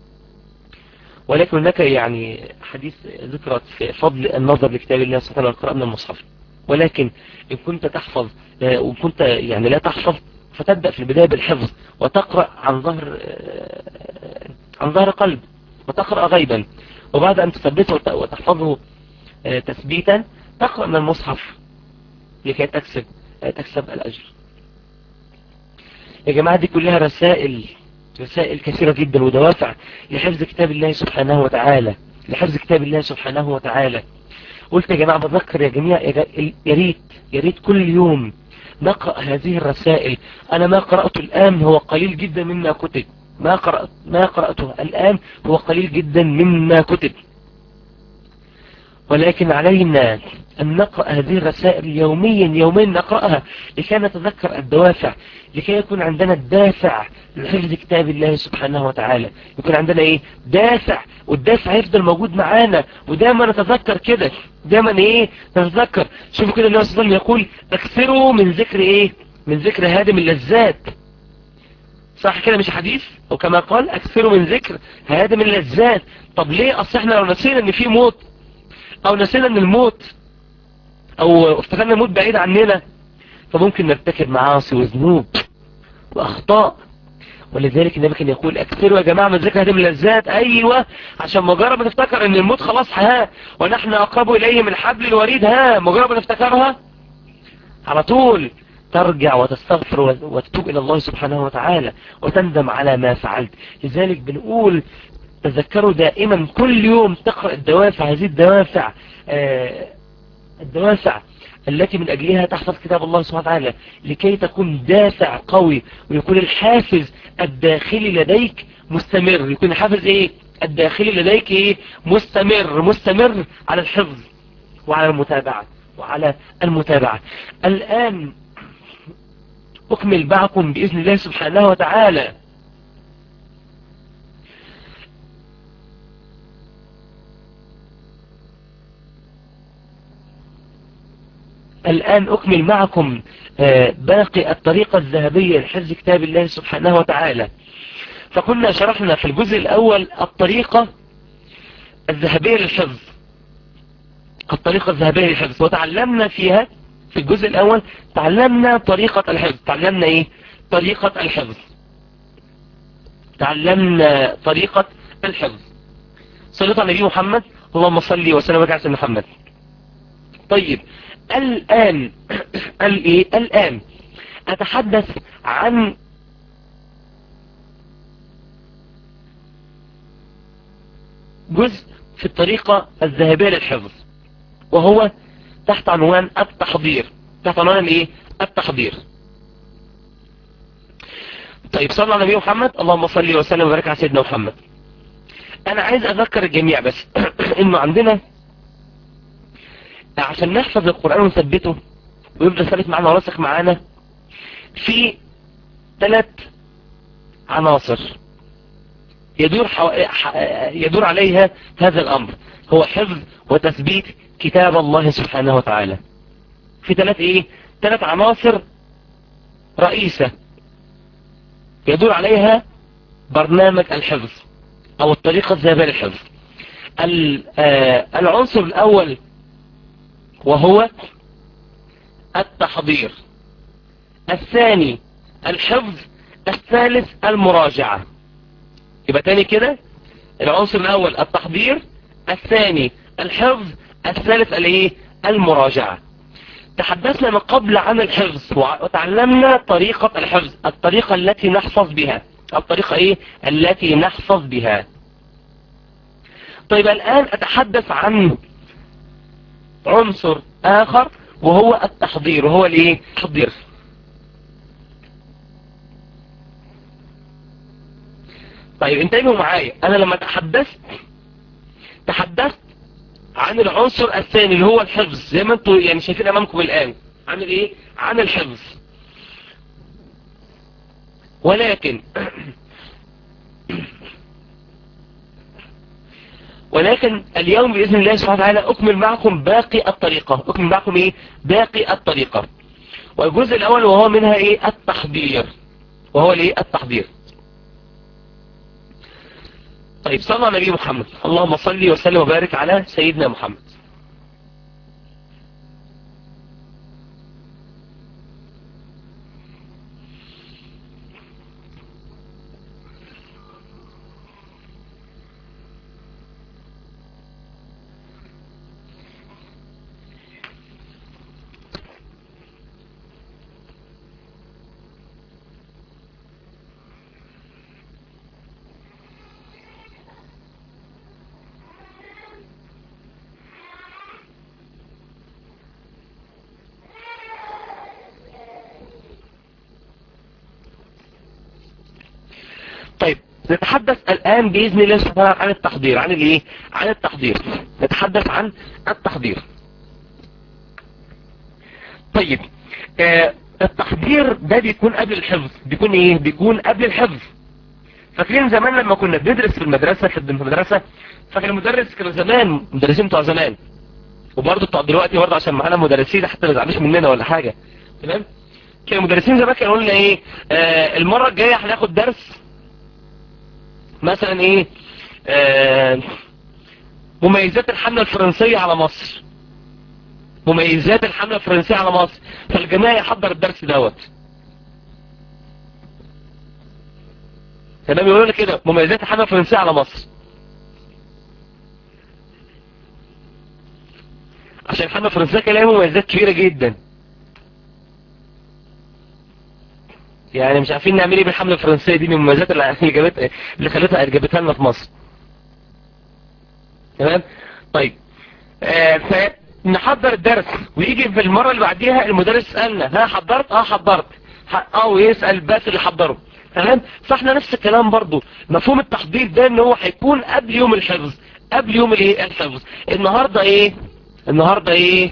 Speaker 1: ولكن هناك يعني حديث ذكرت في فضل النظر لكتاب الله سبحانه وتعالى من المصحف ولكن إن كنت تحفظ آه، وإن كنت يعني لا تحفظ فتبدأ في البداية بالحفظ وتقرأ عن ظهر آه، عن ظهر قلب وتقرأ غيبا وبعد أن تثبته وتحفظه آه، تثبيتا تقرأ من المصحف لكي تكسب تكسب الأجر يا جماعة دي كلها رسائل رسائل كثيرة جدا ودوافع لحفظ كتاب الله سبحانه وتعالى لحفظ كتاب الله سبحانه وتعالى قلت يا جماعة بذكر يا جميع يا ريت يا ريت كل يوم نقرأ هذه الرسائل أنا ما قرأته الآن هو قليل جدا مما كتب ما قرأت ما قرأته الآن هو قليل جدا مما كتب ولكن علينا أن نقرأ هذه الرسائل يوميا يوميا نقرأها لكي نتذكر الدوافع لكي يكون عندنا الدافع لحفظ كتاب الله سبحانه وتعالى يكون عندنا ايه دافع والدافع يفضل موجود معانا ودايما نتذكر كده دايما ايه نتذكر شوفوا كده النبي صلى الله عليه وسلم يقول اكثروا من ذكر ايه من ذكر هادم اللذات صح كده مش حديث وكما قال اكثروا من ذكر هادم اللذات طب ليه اصل احنا لو نسينا ان في موت او نسينا ان الموت او افتكرنا الموت بعيد عننا فممكن نرتكب معاصي وذنوب واخطاء ولذلك النبي كان يقول اكثروا يا جماعة من ذكر هذه اللذات ايوه عشان مجرد ما تفتكر ان الموت خلاص ها ونحن اقرب اليه من حبل الوريد ها مجرد ما تفتكرها على طول ترجع وتستغفر وتتوب الى الله سبحانه وتعالى وتندم على ما فعلت لذلك بنقول تذكروا دائما كل يوم تقرأ الدوافع هذه الدوافع آه الدوافع التي من أجلها تحفظ كتاب الله سبحانه وتعالى لكي تكون دافع قوي ويكون الحافز الداخلي لديك مستمر يكون الحافز ايه الداخلي لديك ايه مستمر مستمر على الحفظ وعلى المتابعة وعلى المتابعة الآن أكمل معكم بإذن الله سبحانه وتعالى الآن أكمل معكم آه، باقي الطريقة الذهبية لحفظ كتاب الله سبحانه وتعالى فكنا شرحنا في الجزء الأول الطريقة الذهبية للحفظ الطريقة الذهبية للحفظ وتعلمنا فيها في الجزء الأول تعلمنا طريقة الحفظ تعلمنا إيه طريقة الحفظ تعلمنا طريقة الحفظ صليت على نبي محمد اللهم صل وسلم وبارك على محمد طيب الآن الإيه الآن أتحدث عن جزء في الطريقة الذهبية للحفظ وهو تحت عنوان التحضير تحت عنوان الايه التحضير طيب صلى على نبي محمد اللهم صل وسلم وبارك على سيدنا محمد انا عايز اذكر الجميع بس انه عندنا عشان نحفظ القرآن ونثبته ويفضل ثابت معانا وراسخ معانا في ثلاث عناصر يدور, حو... يدور عليها هذا الأمر هو حفظ وتثبيت كتاب الله سبحانه وتعالى في ثلاث ايه ثلاث عناصر رئيسة يدور عليها برنامج الحفظ او الطريقة الذهبية للحفظ العنصر الاول وهو التحضير الثاني الحفظ الثالث المراجعة يبقى تاني كده العنصر الاول التحضير الثاني الحفظ الثالث الايه المراجعة تحدثنا من قبل عن الحفظ وتعلمنا طريقة الحفظ الطريقة التي نحفظ بها الطريقة ايه التي نحفظ بها طيب الان اتحدث عن عنصر اخر وهو التحضير وهو الايه التحضير طيب انتبهوا معايا انا لما تحدثت تحدثت عن العنصر الثاني اللي هو الحفظ زي ما انتم يعني شايفين امامكم الان عن الايه عن الحفظ ولكن ولكن اليوم بإذن الله سبحانه وتعالى أكمل معكم باقي الطريقة أكمل معكم إيه باقي الطريقة والجزء الأول وهو منها إيه التحضير وهو الإيه التحضير طيب صلى على نبي محمد اللهم صل وسلم وبارك على سيدنا محمد طيب نتحدث الآن بإذن الله سبحانه عن التحضير عن الايه عن التحضير نتحدث عن التحضير طيب آه التحضير ده بيكون قبل الحفظ بيكون ايه بيكون قبل الحفظ فاكرين زمان لما كنا بندرس في المدرسة في المدرسة فاكر المدرس كانوا زمان مدرسين بتوع زمان وبرضه بتوع دلوقتي برضه عشان معانا مدرسين حتى ما يزعلوش مننا ولا حاجة تمام كانوا المدرسين زمان كانوا لنا ايه آه المرة الجاية هناخد درس مثلا ايه آه مميزات الحملة الفرنسية على مصر مميزات الحملة الفرنسية على مصر فالجماعة يحضر الدرس دوت تمام يقولوا لك كده مميزات الحملة الفرنسية على مصر عشان الحملة الفرنسية كان لها مميزات كبيرة جدا يعني مش عارفين نعمل ايه بالحملة الفرنسية دي من المميزات اللي جابت اللي خلتها جابتها لنا في مصر تمام طيب آه فنحضر الدرس ويجي في المرة اللي بعديها المدرس يسألنا ها حضرت اه حضرت اه ويسأل بس اللي حضره تمام فاحنا نفس الكلام برضو مفهوم التحضير ده ان هو هيكون قبل يوم الحفظ قبل يوم الايه الحفظ النهاردة ايه النهاردة ايه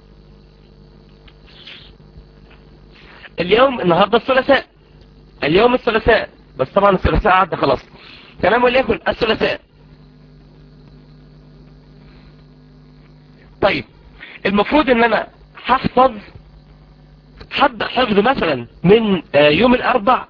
Speaker 1: اليوم النهاردة الثلاثاء اليوم الثلاثاء بس طبعا الثلاثاء عدى خلاص تمام وليكن الثلاثاء طيب المفروض ان انا هحفظ حد حفظ مثلا من يوم الاربع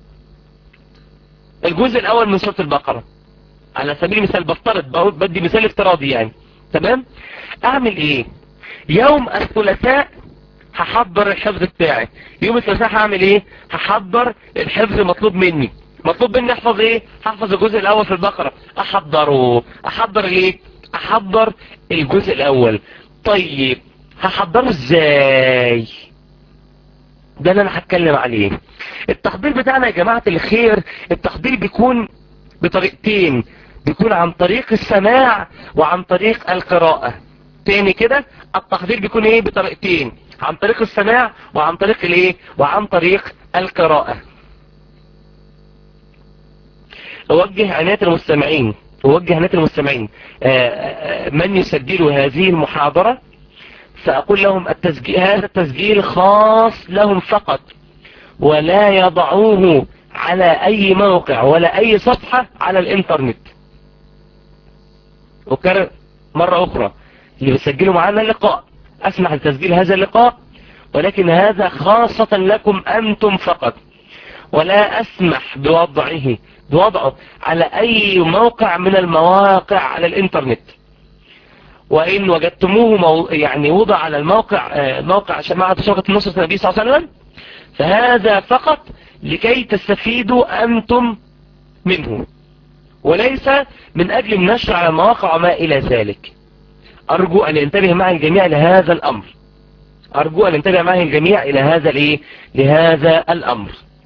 Speaker 1: الجزء الاول من سورة البقرة على سبيل المثال بفترض بدي مثال افتراضي يعني تمام اعمل ايه يوم الثلاثاء هحضر الحفظ بتاعي يوم الثلاثاء هعمل ايه هحضر الحفظ مطلوب مني مطلوب مني احفظ ايه هحفظ الجزء الاول في البقرة احضره احضر ايه احضر الجزء الاول طيب هحضره ازاي ده اللي انا هتكلم عليه التحضير بتاعنا يا جماعة الخير التحضير بيكون بطريقتين بيكون عن طريق السماع وعن طريق القراءة تاني كده التحضير بيكون ايه بطريقتين عن طريق السماع وعن طريق الايه وعن طريق القراءة اوجه عناية المستمعين أوجه نت المستمعين من يسجل هذه المحاضرة سأقول لهم التسجيل هذا التسجيل خاص لهم فقط ولا يضعوه على أي موقع ولا أي صفحة على الإنترنت وكرر مرة أخرى اللي بيسجلوا معنا اللقاء أسمح لتسجيل هذا اللقاء ولكن هذا خاصة لكم أنتم فقط ولا أسمح بوضعه بوضعه على أي موقع من المواقع على الإنترنت وإن وجدتموه مو يعني وضع على الموقع موقع جماعة شركة نصرة النبي صلى الله عليه وسلم فهذا فقط لكي تستفيدوا أنتم منه وليس من أجل النشر على المواقع وما إلى ذلك أرجو أن ينتبه معي الجميع لهذا الأمر أرجو أن ينتبه معي الجميع إلى هذا الإيه لهذا الأمر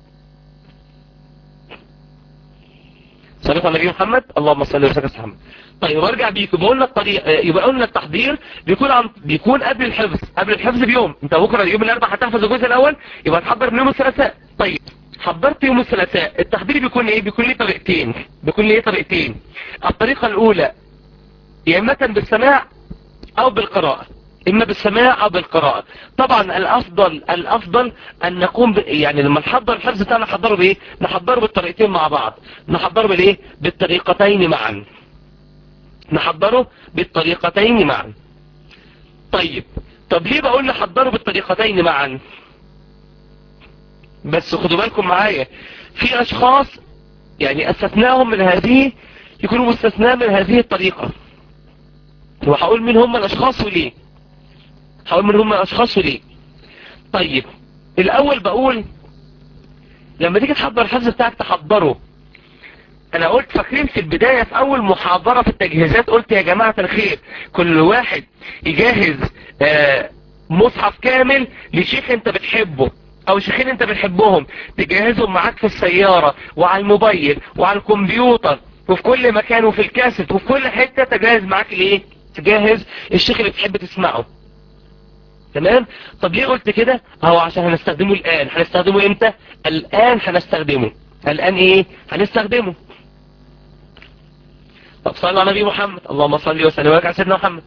Speaker 1: صلى على النبي محمد اللهم صل وسلم على محمد طيب وارجع بيكم يبقى قلنا الطريق يبقى قلنا التحضير بيكون عن بيكون قبل الحفظ قبل الحفظ بيوم انت بكره يوم الاربعاء هتحفظ الجزء الاول يبقى تحضر من يوم الثلاثاء طيب حضرت يوم الثلاثاء التحضير بيكون ايه بيكون ليه طريقتين بيكون ليه طريقتين الطريقه الاولى يا اما بالسماع او بالقراءه اما بالسماع او بالقراءة طبعا الافضل الافضل ان نقوم ب... يعني لما نحضر الحفظ بتاعنا نحضره بايه نحضره بالطريقتين مع بعض نحضره بالايه بالطريقتين معا نحضره بالطريقتين معا طيب طب ليه بقول نحضره بالطريقتين معا بس خدوا بالكم معايا في اشخاص يعني استثناهم من هذه يكونوا مستثناء من هذه الطريقة وهقول مين هم الاشخاص وليه هقول من هم الاشخاص وليه طيب الاول بقول لما تيجي تحضر الحفظ بتاعك تحضره انا قلت فاكرين في البداية في اول محاضرة في التجهيزات قلت يا جماعة الخير كل واحد يجهز آه مصحف كامل لشيخ انت بتحبه او شيخين انت بتحبهم تجهزهم معاك في السيارة وعلى الموبايل وعلى الكمبيوتر وفي كل مكان وفي الكاسيت وفي كل حتة تجهز معاك الايه تجهز الشيخ اللي بتحب تسمعه تمام طب ليه قلت كده اهو عشان هنستخدمه الان هنستخدمه امتى الان هنستخدمه الان ايه هنستخدمه طب صلى على نبي محمد اللهم صل وسلم وبارك على سيدنا محمد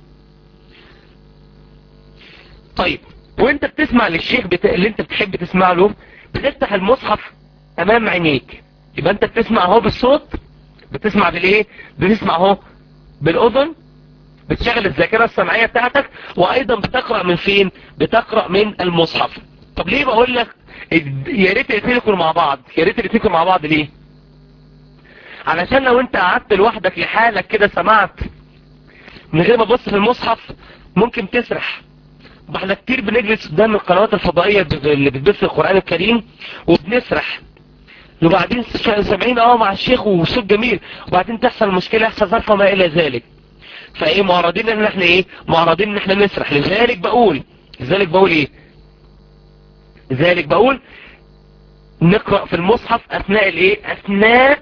Speaker 1: طيب وانت بتسمع للشيخ بتا... اللي انت بتحب تسمع له بتفتح المصحف امام عينيك يبقى انت بتسمع اهو بالصوت بتسمع بالايه بتسمع اهو بالاذن بتشغل الذاكرة السمعية بتاعتك وايضا بتقرأ من فين بتقرأ من المصحف طب ليه بقول لك يا ريت الاثنين يكونوا مع بعض يا ريت الاثنين يكونوا مع بعض ليه علشان لو انت قعدت لوحدك لحالك كده سمعت من غير ما تبص في المصحف ممكن تسرح احنا كتير بنجلس قدام القنوات الفضائية اللي بتبث القرآن الكريم وبنسرح وبعدين سامعين اه مع الشيخ وصوت جميل وبعدين تحصل مشكلة يحصل ظرف ما الى ذلك فايه معرضين ان احنا ايه معرضين ان احنا نسرح لذلك بقول لذلك بقول ايه لذلك بقول نقرأ في المصحف اثناء الايه اثناء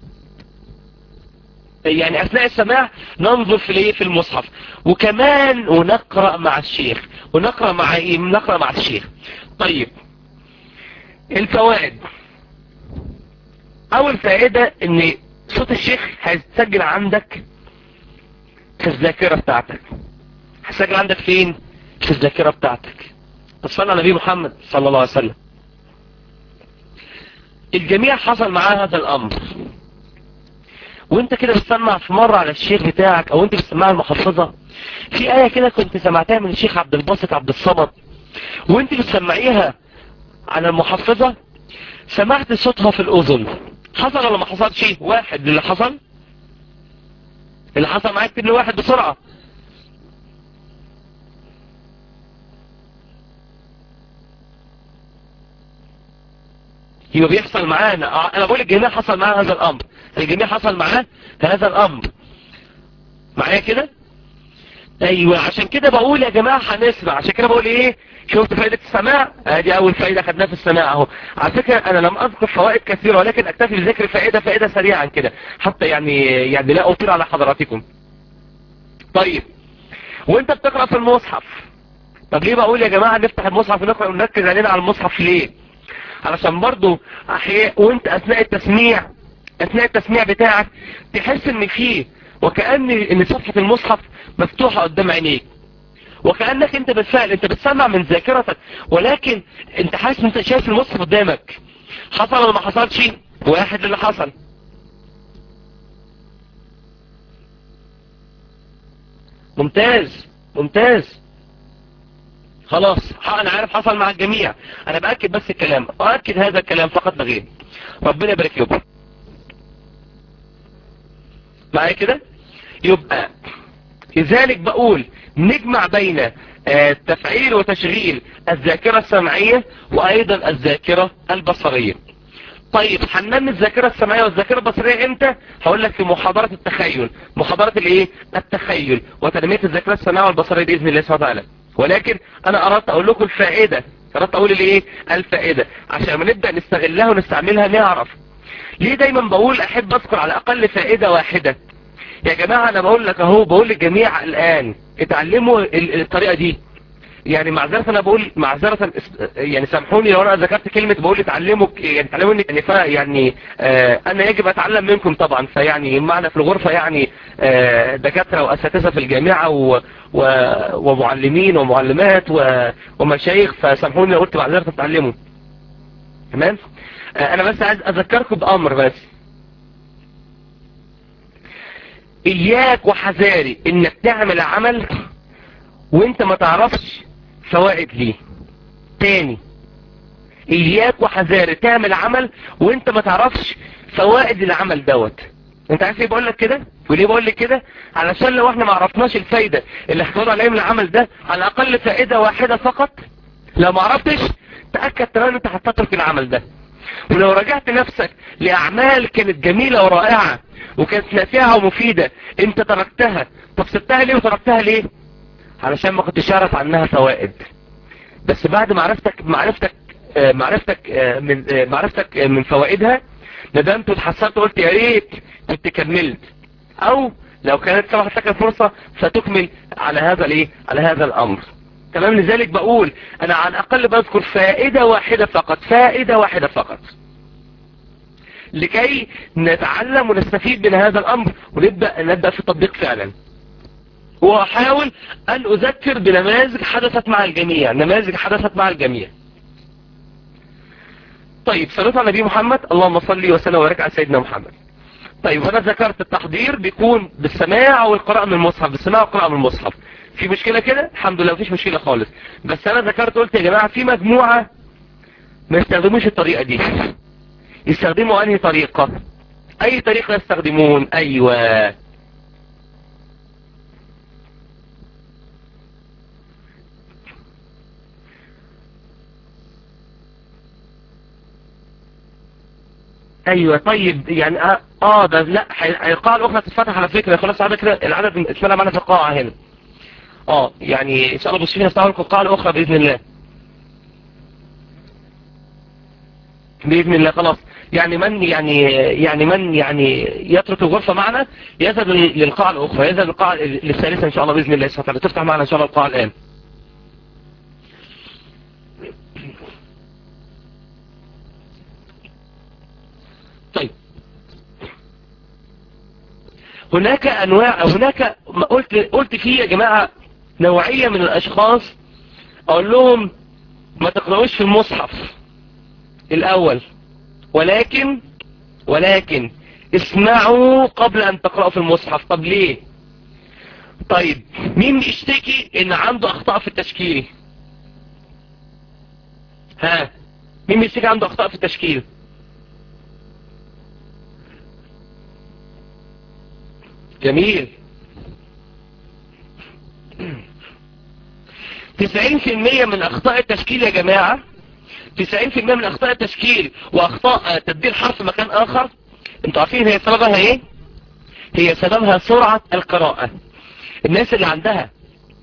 Speaker 1: يعني اثناء السماع ننظر في الايه في المصحف وكمان ونقرأ مع الشيخ ونقرأ مع ايه نقرأ مع الشيخ طيب الفوائد اول فائدة ان صوت الشيخ هيتسجل عندك في الذاكرة بتاعتك هيتسجل عندك فين في الذاكرة بتاعتك تصلى على نبي محمد صلى الله عليه وسلم الجميع حصل معاه هذا الامر وانت كده بتسمع في مرة على الشيخ بتاعك او انت بتسمع المحفظة في آية كده كنت سمعتها من الشيخ عبد الباسط عبد الصمد وانت بتسمعيها على المحفظة سمعت صوتها في الاذن حصل ولا ما حصلش واحد اللي حصل اللي حصل معاك كل واحد بسرعة يبقى بيحصل معانا انا بقول الجميع حصل معاه هذا الامر الجميع حصل معاه هذا الامر معايا كده ايوه عشان كده بقول يا جماعة هنسمع عشان كده بقول ايه شفت فائدة السماع ادي اول فائدة خدناها في السماع اهو على فكرة انا لم اذكر فوائد كثيرة ولكن اكتفي بذكر فائدة فائدة سريعا كده حتى يعني يعني لا اطير على حضراتكم طيب وانت بتقرأ في المصحف طب ليه بقول يا جماعة نفتح المصحف ونقرأ ونركز علينا على المصحف ليه علشان برضو احياء وانت اثناء التسميع اثناء التسميع بتاعك تحس ان فيه وكأن ان صفحة المصحف مفتوحة قدام عينيك وكأنك انت بالفعل انت بتسمع من ذاكرتك ولكن انت حاسس انت شايف المصحف قدامك حصل ولا ما حصلش واحد اللي حصل ممتاز ممتاز خلاص انا عارف حصل مع الجميع انا باكد بس الكلام اؤكد هذا الكلام فقط بغير ربنا يبارك لكم معايا كده يبقى لذلك بقول نجمع بين تفعيل وتشغيل الذاكرة السمعية وايضا الذاكرة البصرية طيب هننمي الذاكرة السمعية والذاكرة البصرية امتى هقول لك في محاضرة التخيل محاضرة الايه التخيل وتنمية الذاكرة السمعية والبصرية بإذن الله سبحانه وتعالى ولكن انا اردت اقول لكم الفائدة اردت اقول الايه الفائدة عشان ما نبدأ نستغلها ونستعملها نعرف ليه دايما بقول احب اذكر على الاقل فائدة واحدة يا جماعة انا بقول لك اهو بقول للجميع الان اتعلموا الطريقة دي يعني معذرة انا بقول معذرة يعني سامحوني لو انا ذكرت كلمة بقول اتعلموا يعني اتعلموا يعني فا يعني آه انا يجب اتعلم منكم طبعا فيعني معنا في الغرفة يعني آه دكاترة واساتذة في الجامعة و و ومعلمين ومعلمات و ومشايخ فسامحوني لو قلت معذرة تتعلموا تمام آه انا بس عايز اذكركم بامر بس اياك وحذاري انك تعمل عمل وانت ما تعرفش فوائد ليه تاني اياك وحذاري تعمل عمل وانت ما تعرفش فوائد العمل دوت انت عارف ايه بقول لك كده وليه بقول لك كده علشان لو احنا ما عرفناش الفايدة اللي هتقول عليها من العمل ده على الاقل فائدة واحدة فقط لو ما عرفتش تأكد تماما انت هتترك العمل ده ولو رجعت نفسك لأعمال كانت جميلة ورائعة وكانت نافعة ومفيدة انت تركتها طب سبتها ليه وتركتها ليه علشان ما كنتش عارف عنها فوائد بس بعد معرفتك معرفتك معرفتك من معرفتك من فوائدها ندمت وتحسرت وقلت يا ريت كنت كملت او لو كانت سمحت لك الفرصة فتكمل على هذا الايه على هذا الامر تمام لذلك بقول انا على الاقل بذكر فائدة واحدة فقط فائدة واحدة فقط لكي نتعلم ونستفيد من هذا الامر ونبدأ نبدأ في التطبيق فعلا واحاول ان اذكر بنماذج حدثت مع الجميع نماذج حدثت مع الجميع طيب صلاة على نبي محمد اللهم صل وسلم وبارك على سيدنا محمد طيب انا ذكرت التحضير بيكون بالسماع والقراءة من المصحف بالسماع والقراءة من المصحف في مشكلة كده الحمد لله مفيش مشكلة خالص بس انا ذكرت قلت يا جماعة في مجموعة ما يستخدموش الطريقة دي يستخدموا انهي طريقة اي طريقة يستخدمون ايوه ايوه طيب يعني اه, آه ده لا القاعة الاخرى تتفتح على فكرة خلاص على فكرة العدد اتمنى معنا في القاعة هنا اه يعني ان شاء الله بصفين يفتحوا لكم القاعة الاخرى باذن الله باذن الله خلاص يعني من يعني يعني من يعني يترك الغرفة معنا يذهب للقاعة الاخرى يذهب للقاعة الثالثة ان شاء الله باذن الله سبحانه وتعالى تفتح معنا ان شاء الله القاعة الان طيب هناك انواع هناك قلت قلت فيه يا جماعة نوعية من الاشخاص اقول لهم ما تقرأوش في المصحف الاول ولكن ولكن اسمعوا قبل ان تقرأوا في المصحف طب ليه طيب مين يشتكي ان عنده اخطاء في التشكيل ها مين يشتكي عنده اخطاء في التشكيل جميل تسعين في المية من اخطاء التشكيل يا جماعة تسعين في المية من اخطاء التشكيل واخطاء تبديل حرف مكان اخر انتوا عارفين هي سببها ايه هي سببها سرعة القراءة الناس اللي عندها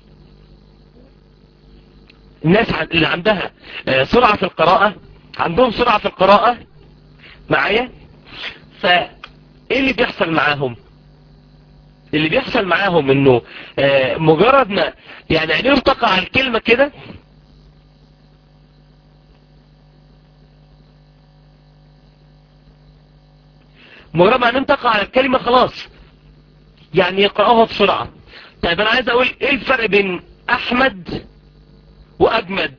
Speaker 1: الناس اللي عندها سرعة في القراءة عندهم سرعة في القراءة معايا فايه اللي بيحصل معاهم اللي بيحصل معاهم انه آه مجرد ما يعني عينيهم تقع على الكلمة كده مجرد ما ان تقع على الكلمة خلاص يعني يقرأوها بسرعة طيب انا عايز اقول ايه الفرق بين احمد واجمد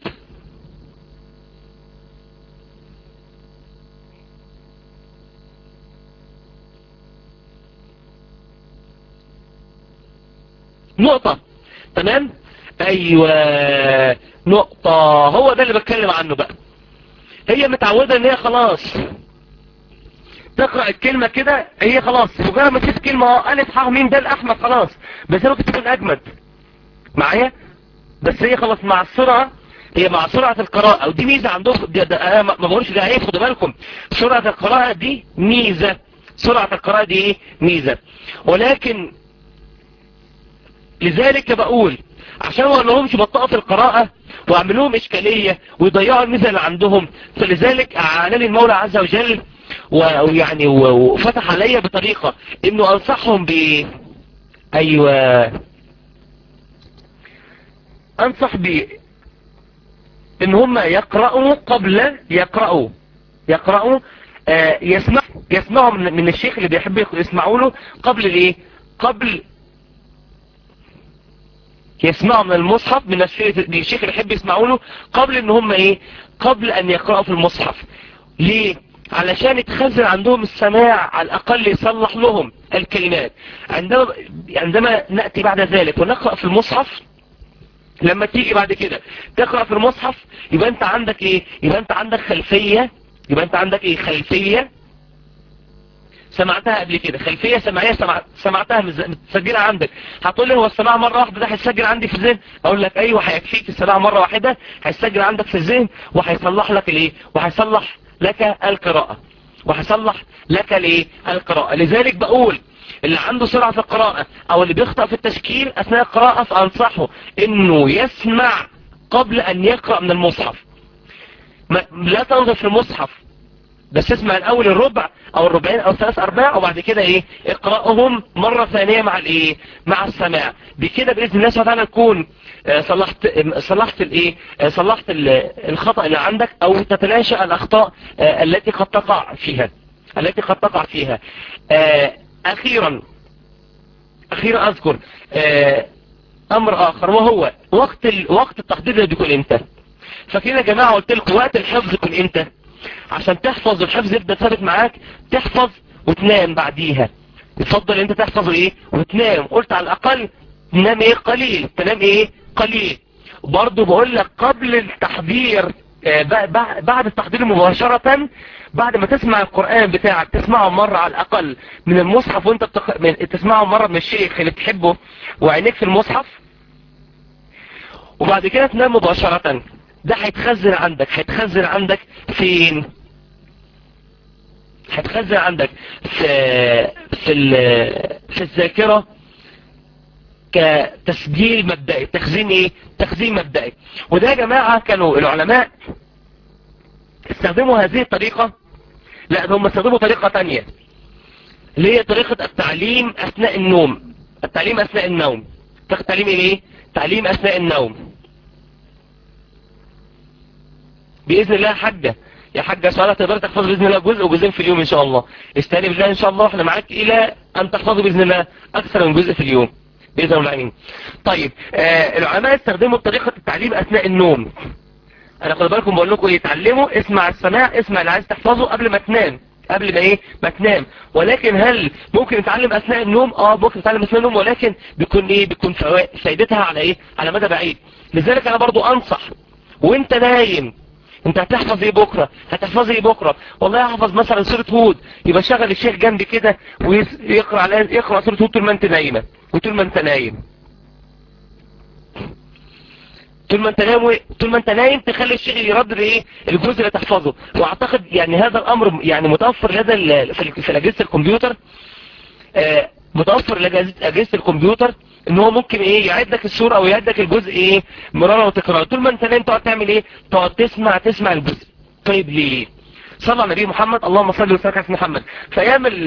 Speaker 1: نقطة تمام ايوه نقطة هو ده اللي بتكلم عنه بقى هي متعودة ان هي خلاص تقرأ الكلمة كده هي خلاص مجرد ما تشوف كلمة الف حاء مين ده الاحمد خلاص بس هي ممكن تكون اجمد معايا بس هي خلاص مع السرعة هي مع سرعة القراءة ودي ميزة عندهم ده ده أنا ما بقولش ده عيب خدوا بالكم سرعة القراءة دي ميزة سرعة القراءة دي ايه ميزة ولكن لذلك بقول عشان ما لهمش بطاقة في القراءة واعمل لهم اشكالية ويضيعوا الميزة اللي عندهم فلذلك اعانني المولى عز وجل ويعني وفتح عليا بطريقة انه انصحهم ب ايوه انصح ب ان هم يقرأوا قبل يقرأوا يقرأوا آه يسمع يسمعوا من, من الشيخ اللي بيحب يسمعوا له قبل الايه قبل يسمعوا من المصحف من الشيخ اللي يحب يسمعوا له قبل ان هم ايه قبل ان يقرأوا في المصحف ليه علشان يتخزن عندهم السماع على الاقل يصلح لهم الكلمات عندما عندما نأتي بعد ذلك ونقرأ في المصحف لما تيجي بعد كده تقرأ في المصحف يبقى انت عندك ايه يبقى انت عندك خلفية يبقى انت عندك ايه خلفية سمعتها قبل كده خلفية سمعية سمع... سمعتها متسجلة عندك هتقول لي هو السماع مرة واحدة ده هيسجل عندي في الذهن اقول لك ايوه هيكفيك السماع مرة واحدة هيسجل عندك في الذهن وهيصلح لك الايه وهيصلح لك القراءة وهيصلح لك الايه القراءة لذلك بقول اللي عنده سرعة في القراءة او اللي بيخطأ في التشكيل اثناء القراءة فانصحه انه يسمع قبل ان يقرأ من المصحف ما لا تنظر في المصحف بس اسمع الاول الربع او الربعين او ثلاث ارباع وبعد كده ايه اقرأهم مرة ثانية مع الايه مع السماع بكده باذن الله سبحانه وتعالى تكون صلحت صلحت الايه صلحت الخطأ اللي عندك او تتلاشى الاخطاء التي قد تقع فيها التي قد تقع فيها اخيرا اخيرا اذكر امر اخر وهو وقت وقت التحضير ده بيكون امتى فكده يا جماعة قلت لكم وقت الحفظ يكون امتى عشان تحفظ الحفظ يبدأ ثابت معاك تحفظ وتنام بعديها يفضل انت تحفظ ايه وتنام قلت على الاقل تنام ايه قليل تنام ايه قليل برضو بقول لك قبل التحضير بعد التحضير مباشرة بعد ما تسمع القرآن بتاعك تسمعه مرة على الأقل من المصحف وانت بتق... تسمعه مرة من الشيخ اللي بتحبه وعينيك في المصحف وبعد كده تنام مباشرة ده هيتخزن عندك هيتخزن عندك فين هيتخزن عندك في في في الذاكرة كتسجيل مبدئي تخزين ايه تخزين مبدئي وده يا جماعة كانوا العلماء استخدموا هذه الطريقة لا هم استخدموا طريقة تانية اللي هي طريقة التعليم اثناء النوم التعليم اثناء النوم تعليم ايه تعليم اثناء النوم بإذن الله حاجة يا حاجة سؤالها تقدر تحفظ بإذن الله جزء وجزئين في اليوم إن شاء الله استني بالله إن شاء الله احنا معاك إلى أن تحفظوا بإذن الله أكثر من جزء في اليوم بإذن الله العالمين طيب آه العلماء استخدموا طريقة التعليم أثناء النوم أنا خد بالكم بقول لكم إيه تعلموا اسمع السماع اسمع اللي عايز تحفظه قبل ما تنام قبل ما ايه ما تنام ولكن هل ممكن نتعلم اثناء النوم اه ممكن نتعلم اثناء النوم ولكن بيكون ايه بيكون فائدتها على ايه على مدى بعيد لذلك انا برضو انصح وانت نايم انت هتحفظ ايه بكرة هتحفظ ايه بكرة والله هحفظ مثلا سورة هود يبقى شغل الشيخ جنبي كده ويقرأ على يقرأ سورة هود طول ما انت نايمة وطول ما انت نايم طول ما انت نايم طول ما انت نايم تخلي الشيخ يردد ايه الجزء اللي تحفظه واعتقد يعني هذا الامر يعني متوفر لدى في اجهزه الكمبيوتر آه متوفر لأجهزة الكمبيوتر ان هو ممكن ايه يعد لك الصورة او يعد لك الجزء ايه مرارا وتكرار طول ما انت نايم تقعد تعمل ايه تقعد تسمع تسمع الجزء طيب ليه صلى على نبي محمد اللهم صل وسلم على محمد في ايام ال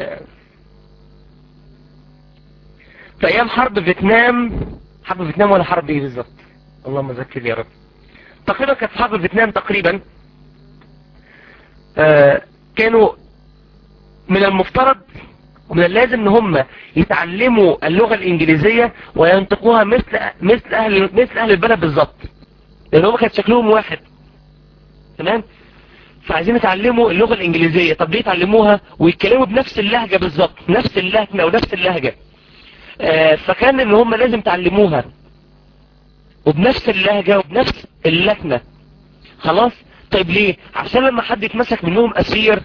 Speaker 1: في ايام حرب فيتنام حرب فيتنام ولا حرب ايه بالظبط اللهم ذكر يا رب تقريبا كانت حرب فيتنام تقريبا آه كانوا من المفترض ومن اللازم ان هم يتعلموا اللغة الانجليزية وينطقوها مثل مثل اهل مثل اهل البلد بالظبط لان هم كان شكلهم واحد تمام فعايزين يتعلموا اللغة الانجليزية طب ليه يتعلموها ويتكلموا بنفس اللهجة بالظبط نفس اللهجة ونفس اللهجة آه فكان ان هم لازم يتعلموها وبنفس اللهجة وبنفس اللكنة خلاص طيب ليه عشان لما حد يتمسك منهم اسير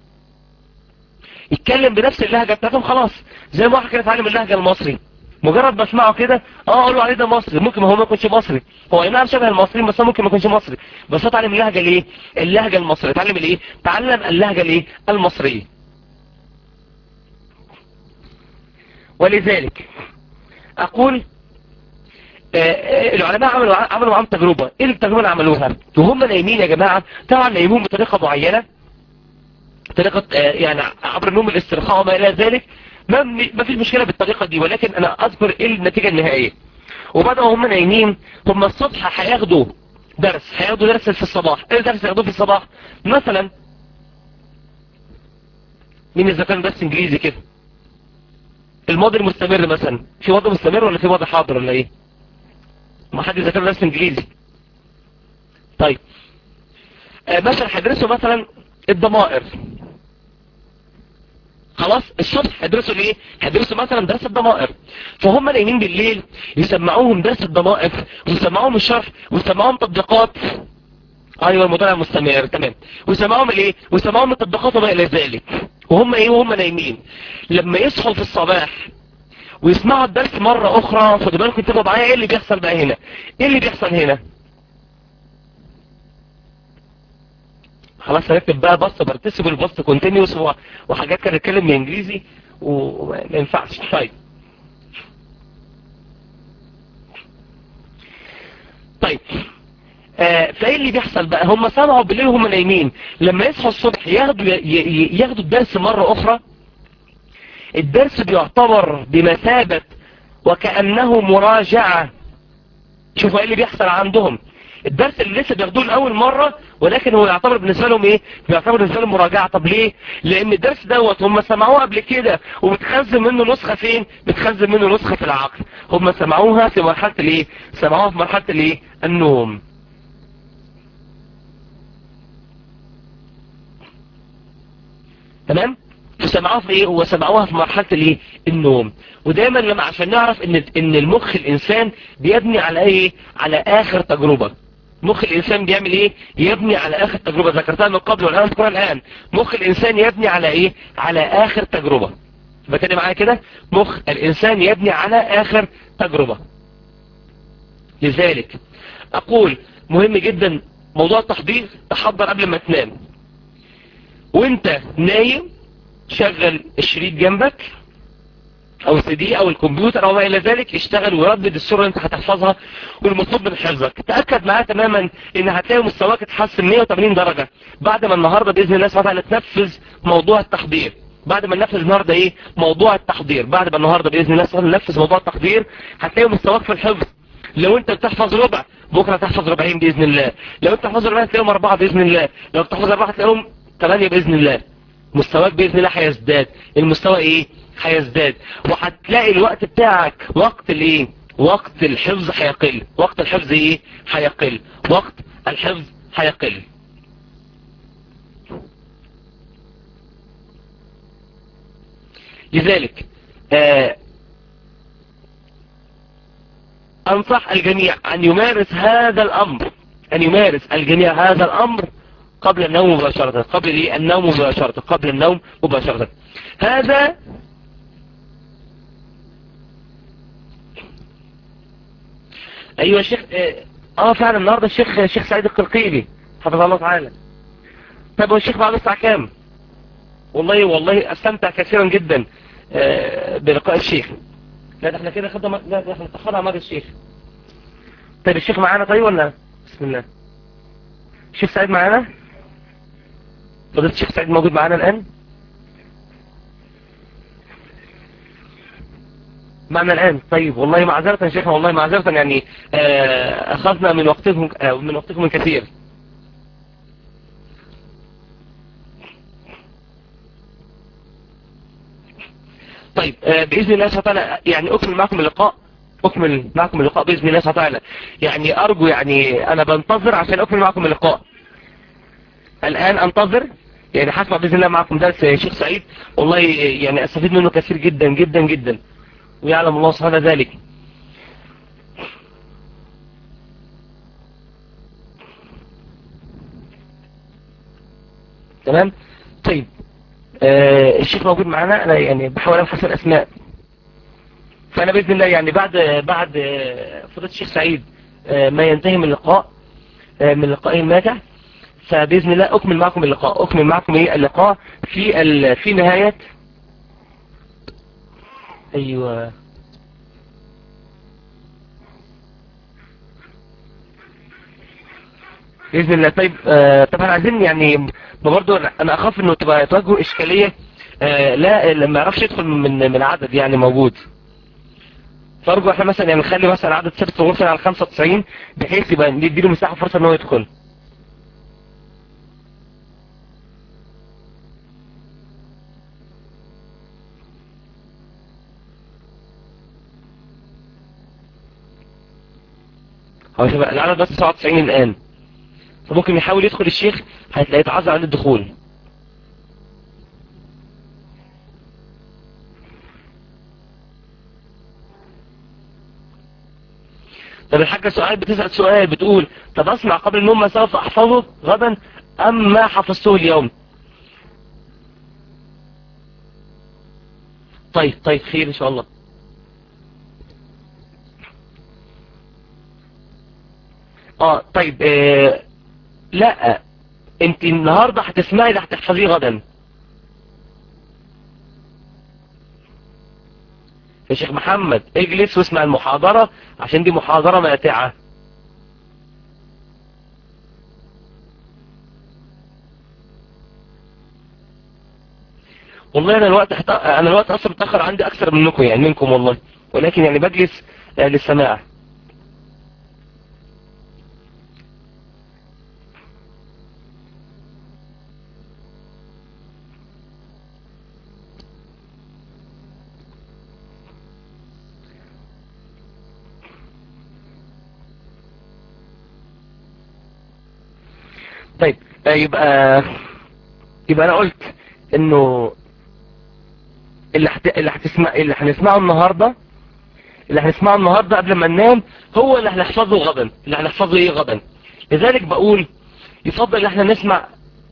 Speaker 1: يتكلم بنفس اللهجة بتاعتهم خلاص زي ما واحد كان يتعلم اللهجة المصري مجرد بسمعه كده اه اقول له عليه ده مصري ممكن هو ما يكونش مصري هو اي نعم شبه المصريين بس هو ممكن ما يكونش مصري بس هو اتعلم اللهجة ليه اللهجة المصرية اتعلم الايه تعلم اللهجة الايه المصرية ولذلك اقول آه العلماء عملوا عملوا معاهم تجربة ايه التجربة اللي عملوها وهم نايمين يا جماعة طبعا نايمون بطريقة معينة طريقة آه يعني عبر النوم الاسترخاء وما الى ذلك ما ما فيش مشكلة بالطريقة دي ولكن انا اذكر ايه النتيجة النهائية وبدأوا هم نايمين هم الصبح هياخدوا درس هياخدوا درس في الصباح ايه الدرس هياخدوه في الصباح مثلا مين اذا كان درس انجليزي كده الماضي المستمر مثلا في ماضي مستمر ولا في ماضي حاضر ولا ايه ما حد ذكر درس انجليزي طيب آه مثلا هيدرسوا مثلا الضمائر خلاص الصبح هيدرسوا الايه هيدرسوا مثلا درس الضمائر فهم نايمين بالليل يسمعوهم درس الضمائر ويسمعوهم الشرح ويسمعوهم تطبيقات ايوه المضارع مستمر تمام ويسمعوهم الايه ويسمعوهم التطبيقات وما الى ذلك وهم ايه وهم نايمين لما يصحوا في الصباح ويسمعوا الدرس مرة اخرى خدوا بالكم انتبهوا معايا ايه اللي بيحصل بقى هنا ايه اللي بيحصل هنا خلاص هنكتب بقى بص بارتيسيبل بص كونتينيوس وحاجات كانت تتكلم بانجليزي وما ينفعش طيب طيب آه فايه اللي بيحصل بقى هم سمعوا بالليل وهم نايمين لما يصحوا الصبح ياخدوا ياخدوا الدرس مرة اخرى الدرس بيعتبر بمثابة وكأنه مراجعة شوفوا ايه اللي بيحصل عندهم الدرس اللي لسه بياخدوه لأول مرة ولكن هو يعتبر بالنسبة لهم ايه بيعتبر بالنسبة لهم مراجعة طب ليه لان الدرس دوت هم سمعوه قبل كده وبتخزن منه نسخة فين بتخزن منه نسخة في العقل هم سمعوها في مرحلة الايه سمعوها في مرحلة الايه النوم تمام وسمعوها في ايه وسمعوها في مرحلة الايه النوم ودايما لما عشان نعرف ان ان المخ الانسان بيبني على ايه على اخر تجربة مخ الانسان بيعمل ايه يبني على اخر تجربة ذكرتها من قبل والان اذكرها الان مخ الانسان يبني على ايه على اخر تجربة بكده معايا كده مخ الانسان يبني على اخر تجربة لذلك اقول مهم جدا موضوع التحضير تحضر قبل ما تنام وانت نايم شغل الشريط جنبك او السي دي او الكمبيوتر او ما الى ذلك يشتغل ويردد الصورة اللي انت هتحفظها والمطلوب من حفظك تأكد معاه تماما ان هتلاقي مستواك اتحسن 180 درجة بعد ما النهاردة باذن الله سبحانه وتعالى تنفذ موضوع التحضير بعد ما ننفذ النهاردة ايه موضوع التحضير بعد ما النهاردة باذن الله سبحانه ننفذ موضوع التحضير هتلاقي مستواك في الحفظ لو انت بتحفظ ربع بكرة تحفظ ربعين باذن الله لو انت تحفظ ربعين هتلاقيهم اربعة باذن الله لو بتحفظ اربعة هتلاقيهم ثمانية باذن الله مستواك بإذن الله هيزداد المستوى ايه هيزداد وهتلاقي الوقت بتاعك وقت الايه وقت الحفظ هيقل وقت الحفظ ايه هيقل وقت الحفظ هيقل لذلك آه انصح الجميع ان يمارس هذا الامر ان يمارس الجميع هذا الامر قبل النوم مباشرة قبل ايه النوم مباشرة قبل النوم مباشرة هذا ايوه الشيخ اه فعلا النهاردة الشيخ الشيخ سعيد القلقيلي حفظه الله تعالى طيب هو الشيخ بعد الساعة كام والله والله استمتع كثيرا جدا آه بلقاء الشيخ لا ده احنا كده خدنا لا ده احنا اتأخرنا على الشيخ طيب الشيخ معانا طيب ولا بسم الله الشيخ سعيد معانا فضلت الشيخ سعيد موجود معانا الآن معنا الآن طيب والله معذرة يا شيخنا والله معذرة يعني آه أخذنا من وقتكم آه من وقتكم من كثير طيب آه، بإذن الله سبحانه وتعالى يعني أكمل معكم اللقاء أكمل معكم اللقاء بإذن الله سبحانه وتعالى يعني أرجو يعني أنا بنتظر عشان أكمل معكم اللقاء الآن أنتظر يعني حسب بإذن الله معكم درس شيخ سعيد والله يعني أستفيد منه كثير جدا جدا جدا ويعلم الله سبحانه ذلك تمام طيب آه الشيخ موجود معانا انا يعني بحاول ابحث الاسماء فانا باذن الله يعني بعد بعد فضيله الشيخ سعيد آه ما ينتهي من اللقاء آه من لقائه الماتع فباذن الله اكمل معكم اللقاء اكمل معكم ايه اللقاء في ال... في نهايه ايوه باذن الله طيب آه طبعا عايزين يعني ما برضه انا اخاف انه تبقى تواجهه اشكاليه آه لا لما يعرفش يدخل من من عدد يعني موجود فارجو احنا مثلا يعني نخلي مثلا عدد ثابت مثلا على 95 بحيث يبقى نديله مساحه فرصه ان هو يدخل هو شباب العدد بس 97 الان فممكن يحاول يدخل الشيخ هتلاقيه يتعذر عن الدخول طب الحاجة سؤال بتسأل سؤال بتقول طب اسمع قبل النوم ما سوف احفظه غدا ام ما حفظته اليوم طيب طيب خير ان شاء الله اه طيب آه لا انت النهاردة هتسمعي اللي هتحفظيه غدا يا شيخ محمد اجلس واسمع المحاضرة عشان دي محاضرة ماتعة والله انا الوقت حت... انا الوقت اصلا متاخر عندي اكثر منكم يعني منكم والله ولكن يعني بجلس للسماع طيب يبقى يبقى انا قلت انه اللي حت... اللي هتسمع اللي هنسمعه النهارده اللي هنسمعه النهارده قبل ما ننام هو اللي هنحفظه غدا اللي هنحفظه ايه غدا لذلك بقول يفضل ان احنا نسمع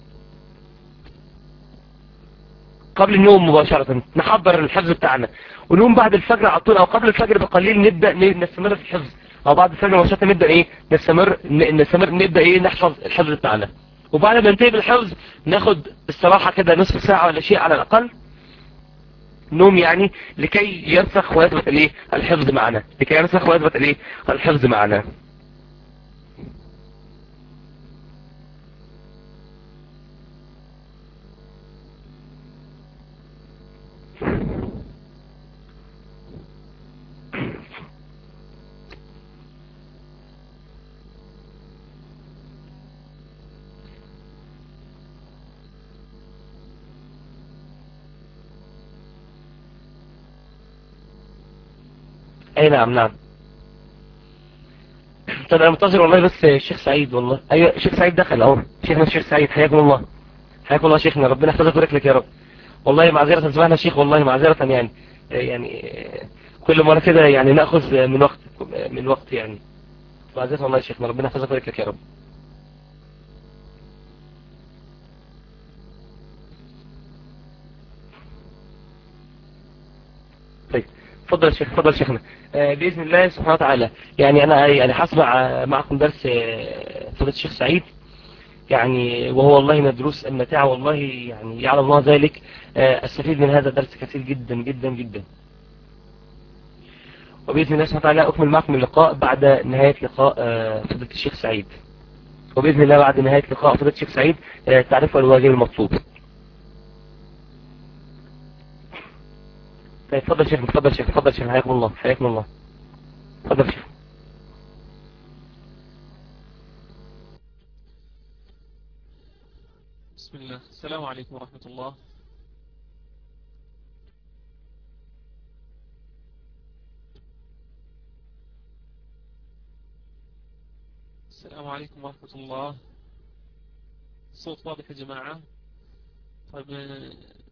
Speaker 1: قبل النوم مباشرة نحضر الحفظ بتاعنا ونقوم بعد الفجر على طول او قبل الفجر بقليل نبدأ نستمر في الحفظ او بعد الفجر مباشرة نبدأ ايه نستمر نستمر نبدأ ايه نحفظ الحفظ بتاعنا وبعد ما ننتهي بالحفظ ناخد استراحة كده نصف ساعة ولا شيء على الاقل نوم يعني لكي يرسخ ويثبت الايه الحفظ معنا لكي يرسخ ويثبت الايه الحفظ معنا اي نعم نعم طب انا منتظر والله بس الشيخ سعيد والله ايوه الشيخ سعيد دخل اهو شيخنا الشيخ سعيد حياكم الله حياكم الله شيخنا ربنا يحفظك ويبارك لك يا رب والله معذرة سمعنا شيخ والله معذرة يعني يعني كل مرة كده يعني ناخذ من وقت من وقت يعني معذرة والله يا شيخنا ربنا يحفظك ويبارك لك يا رب طيب تفضل يا شيخ تفضل شيخنا آه بإذن الله سبحانه وتعالى يعني أنا يعني هسمع معكم درس فضيلة الشيخ سعيد يعني وهو والله من الدروس المتاعة والله يعني يعلم الله ذلك آه استفيد من هذا الدرس كثير جدا جدا جدا وبإذن الله سبحانه وتعالى أكمل معكم اللقاء بعد نهاية لقاء آه فضيلة الشيخ سعيد وبإذن الله بعد نهاية لقاء فضيلة الشيخ سعيد تعرفوا الواجب المطلوب طيب تفضل شيخ تفضل شيخ تفضل شيخ حياكم الله حياكم الله تفضل شيخ
Speaker 2: بسم الله السلام عليكم ورحمة الله السلام عليكم ورحمة الله صوت واضح يا جماعة طيب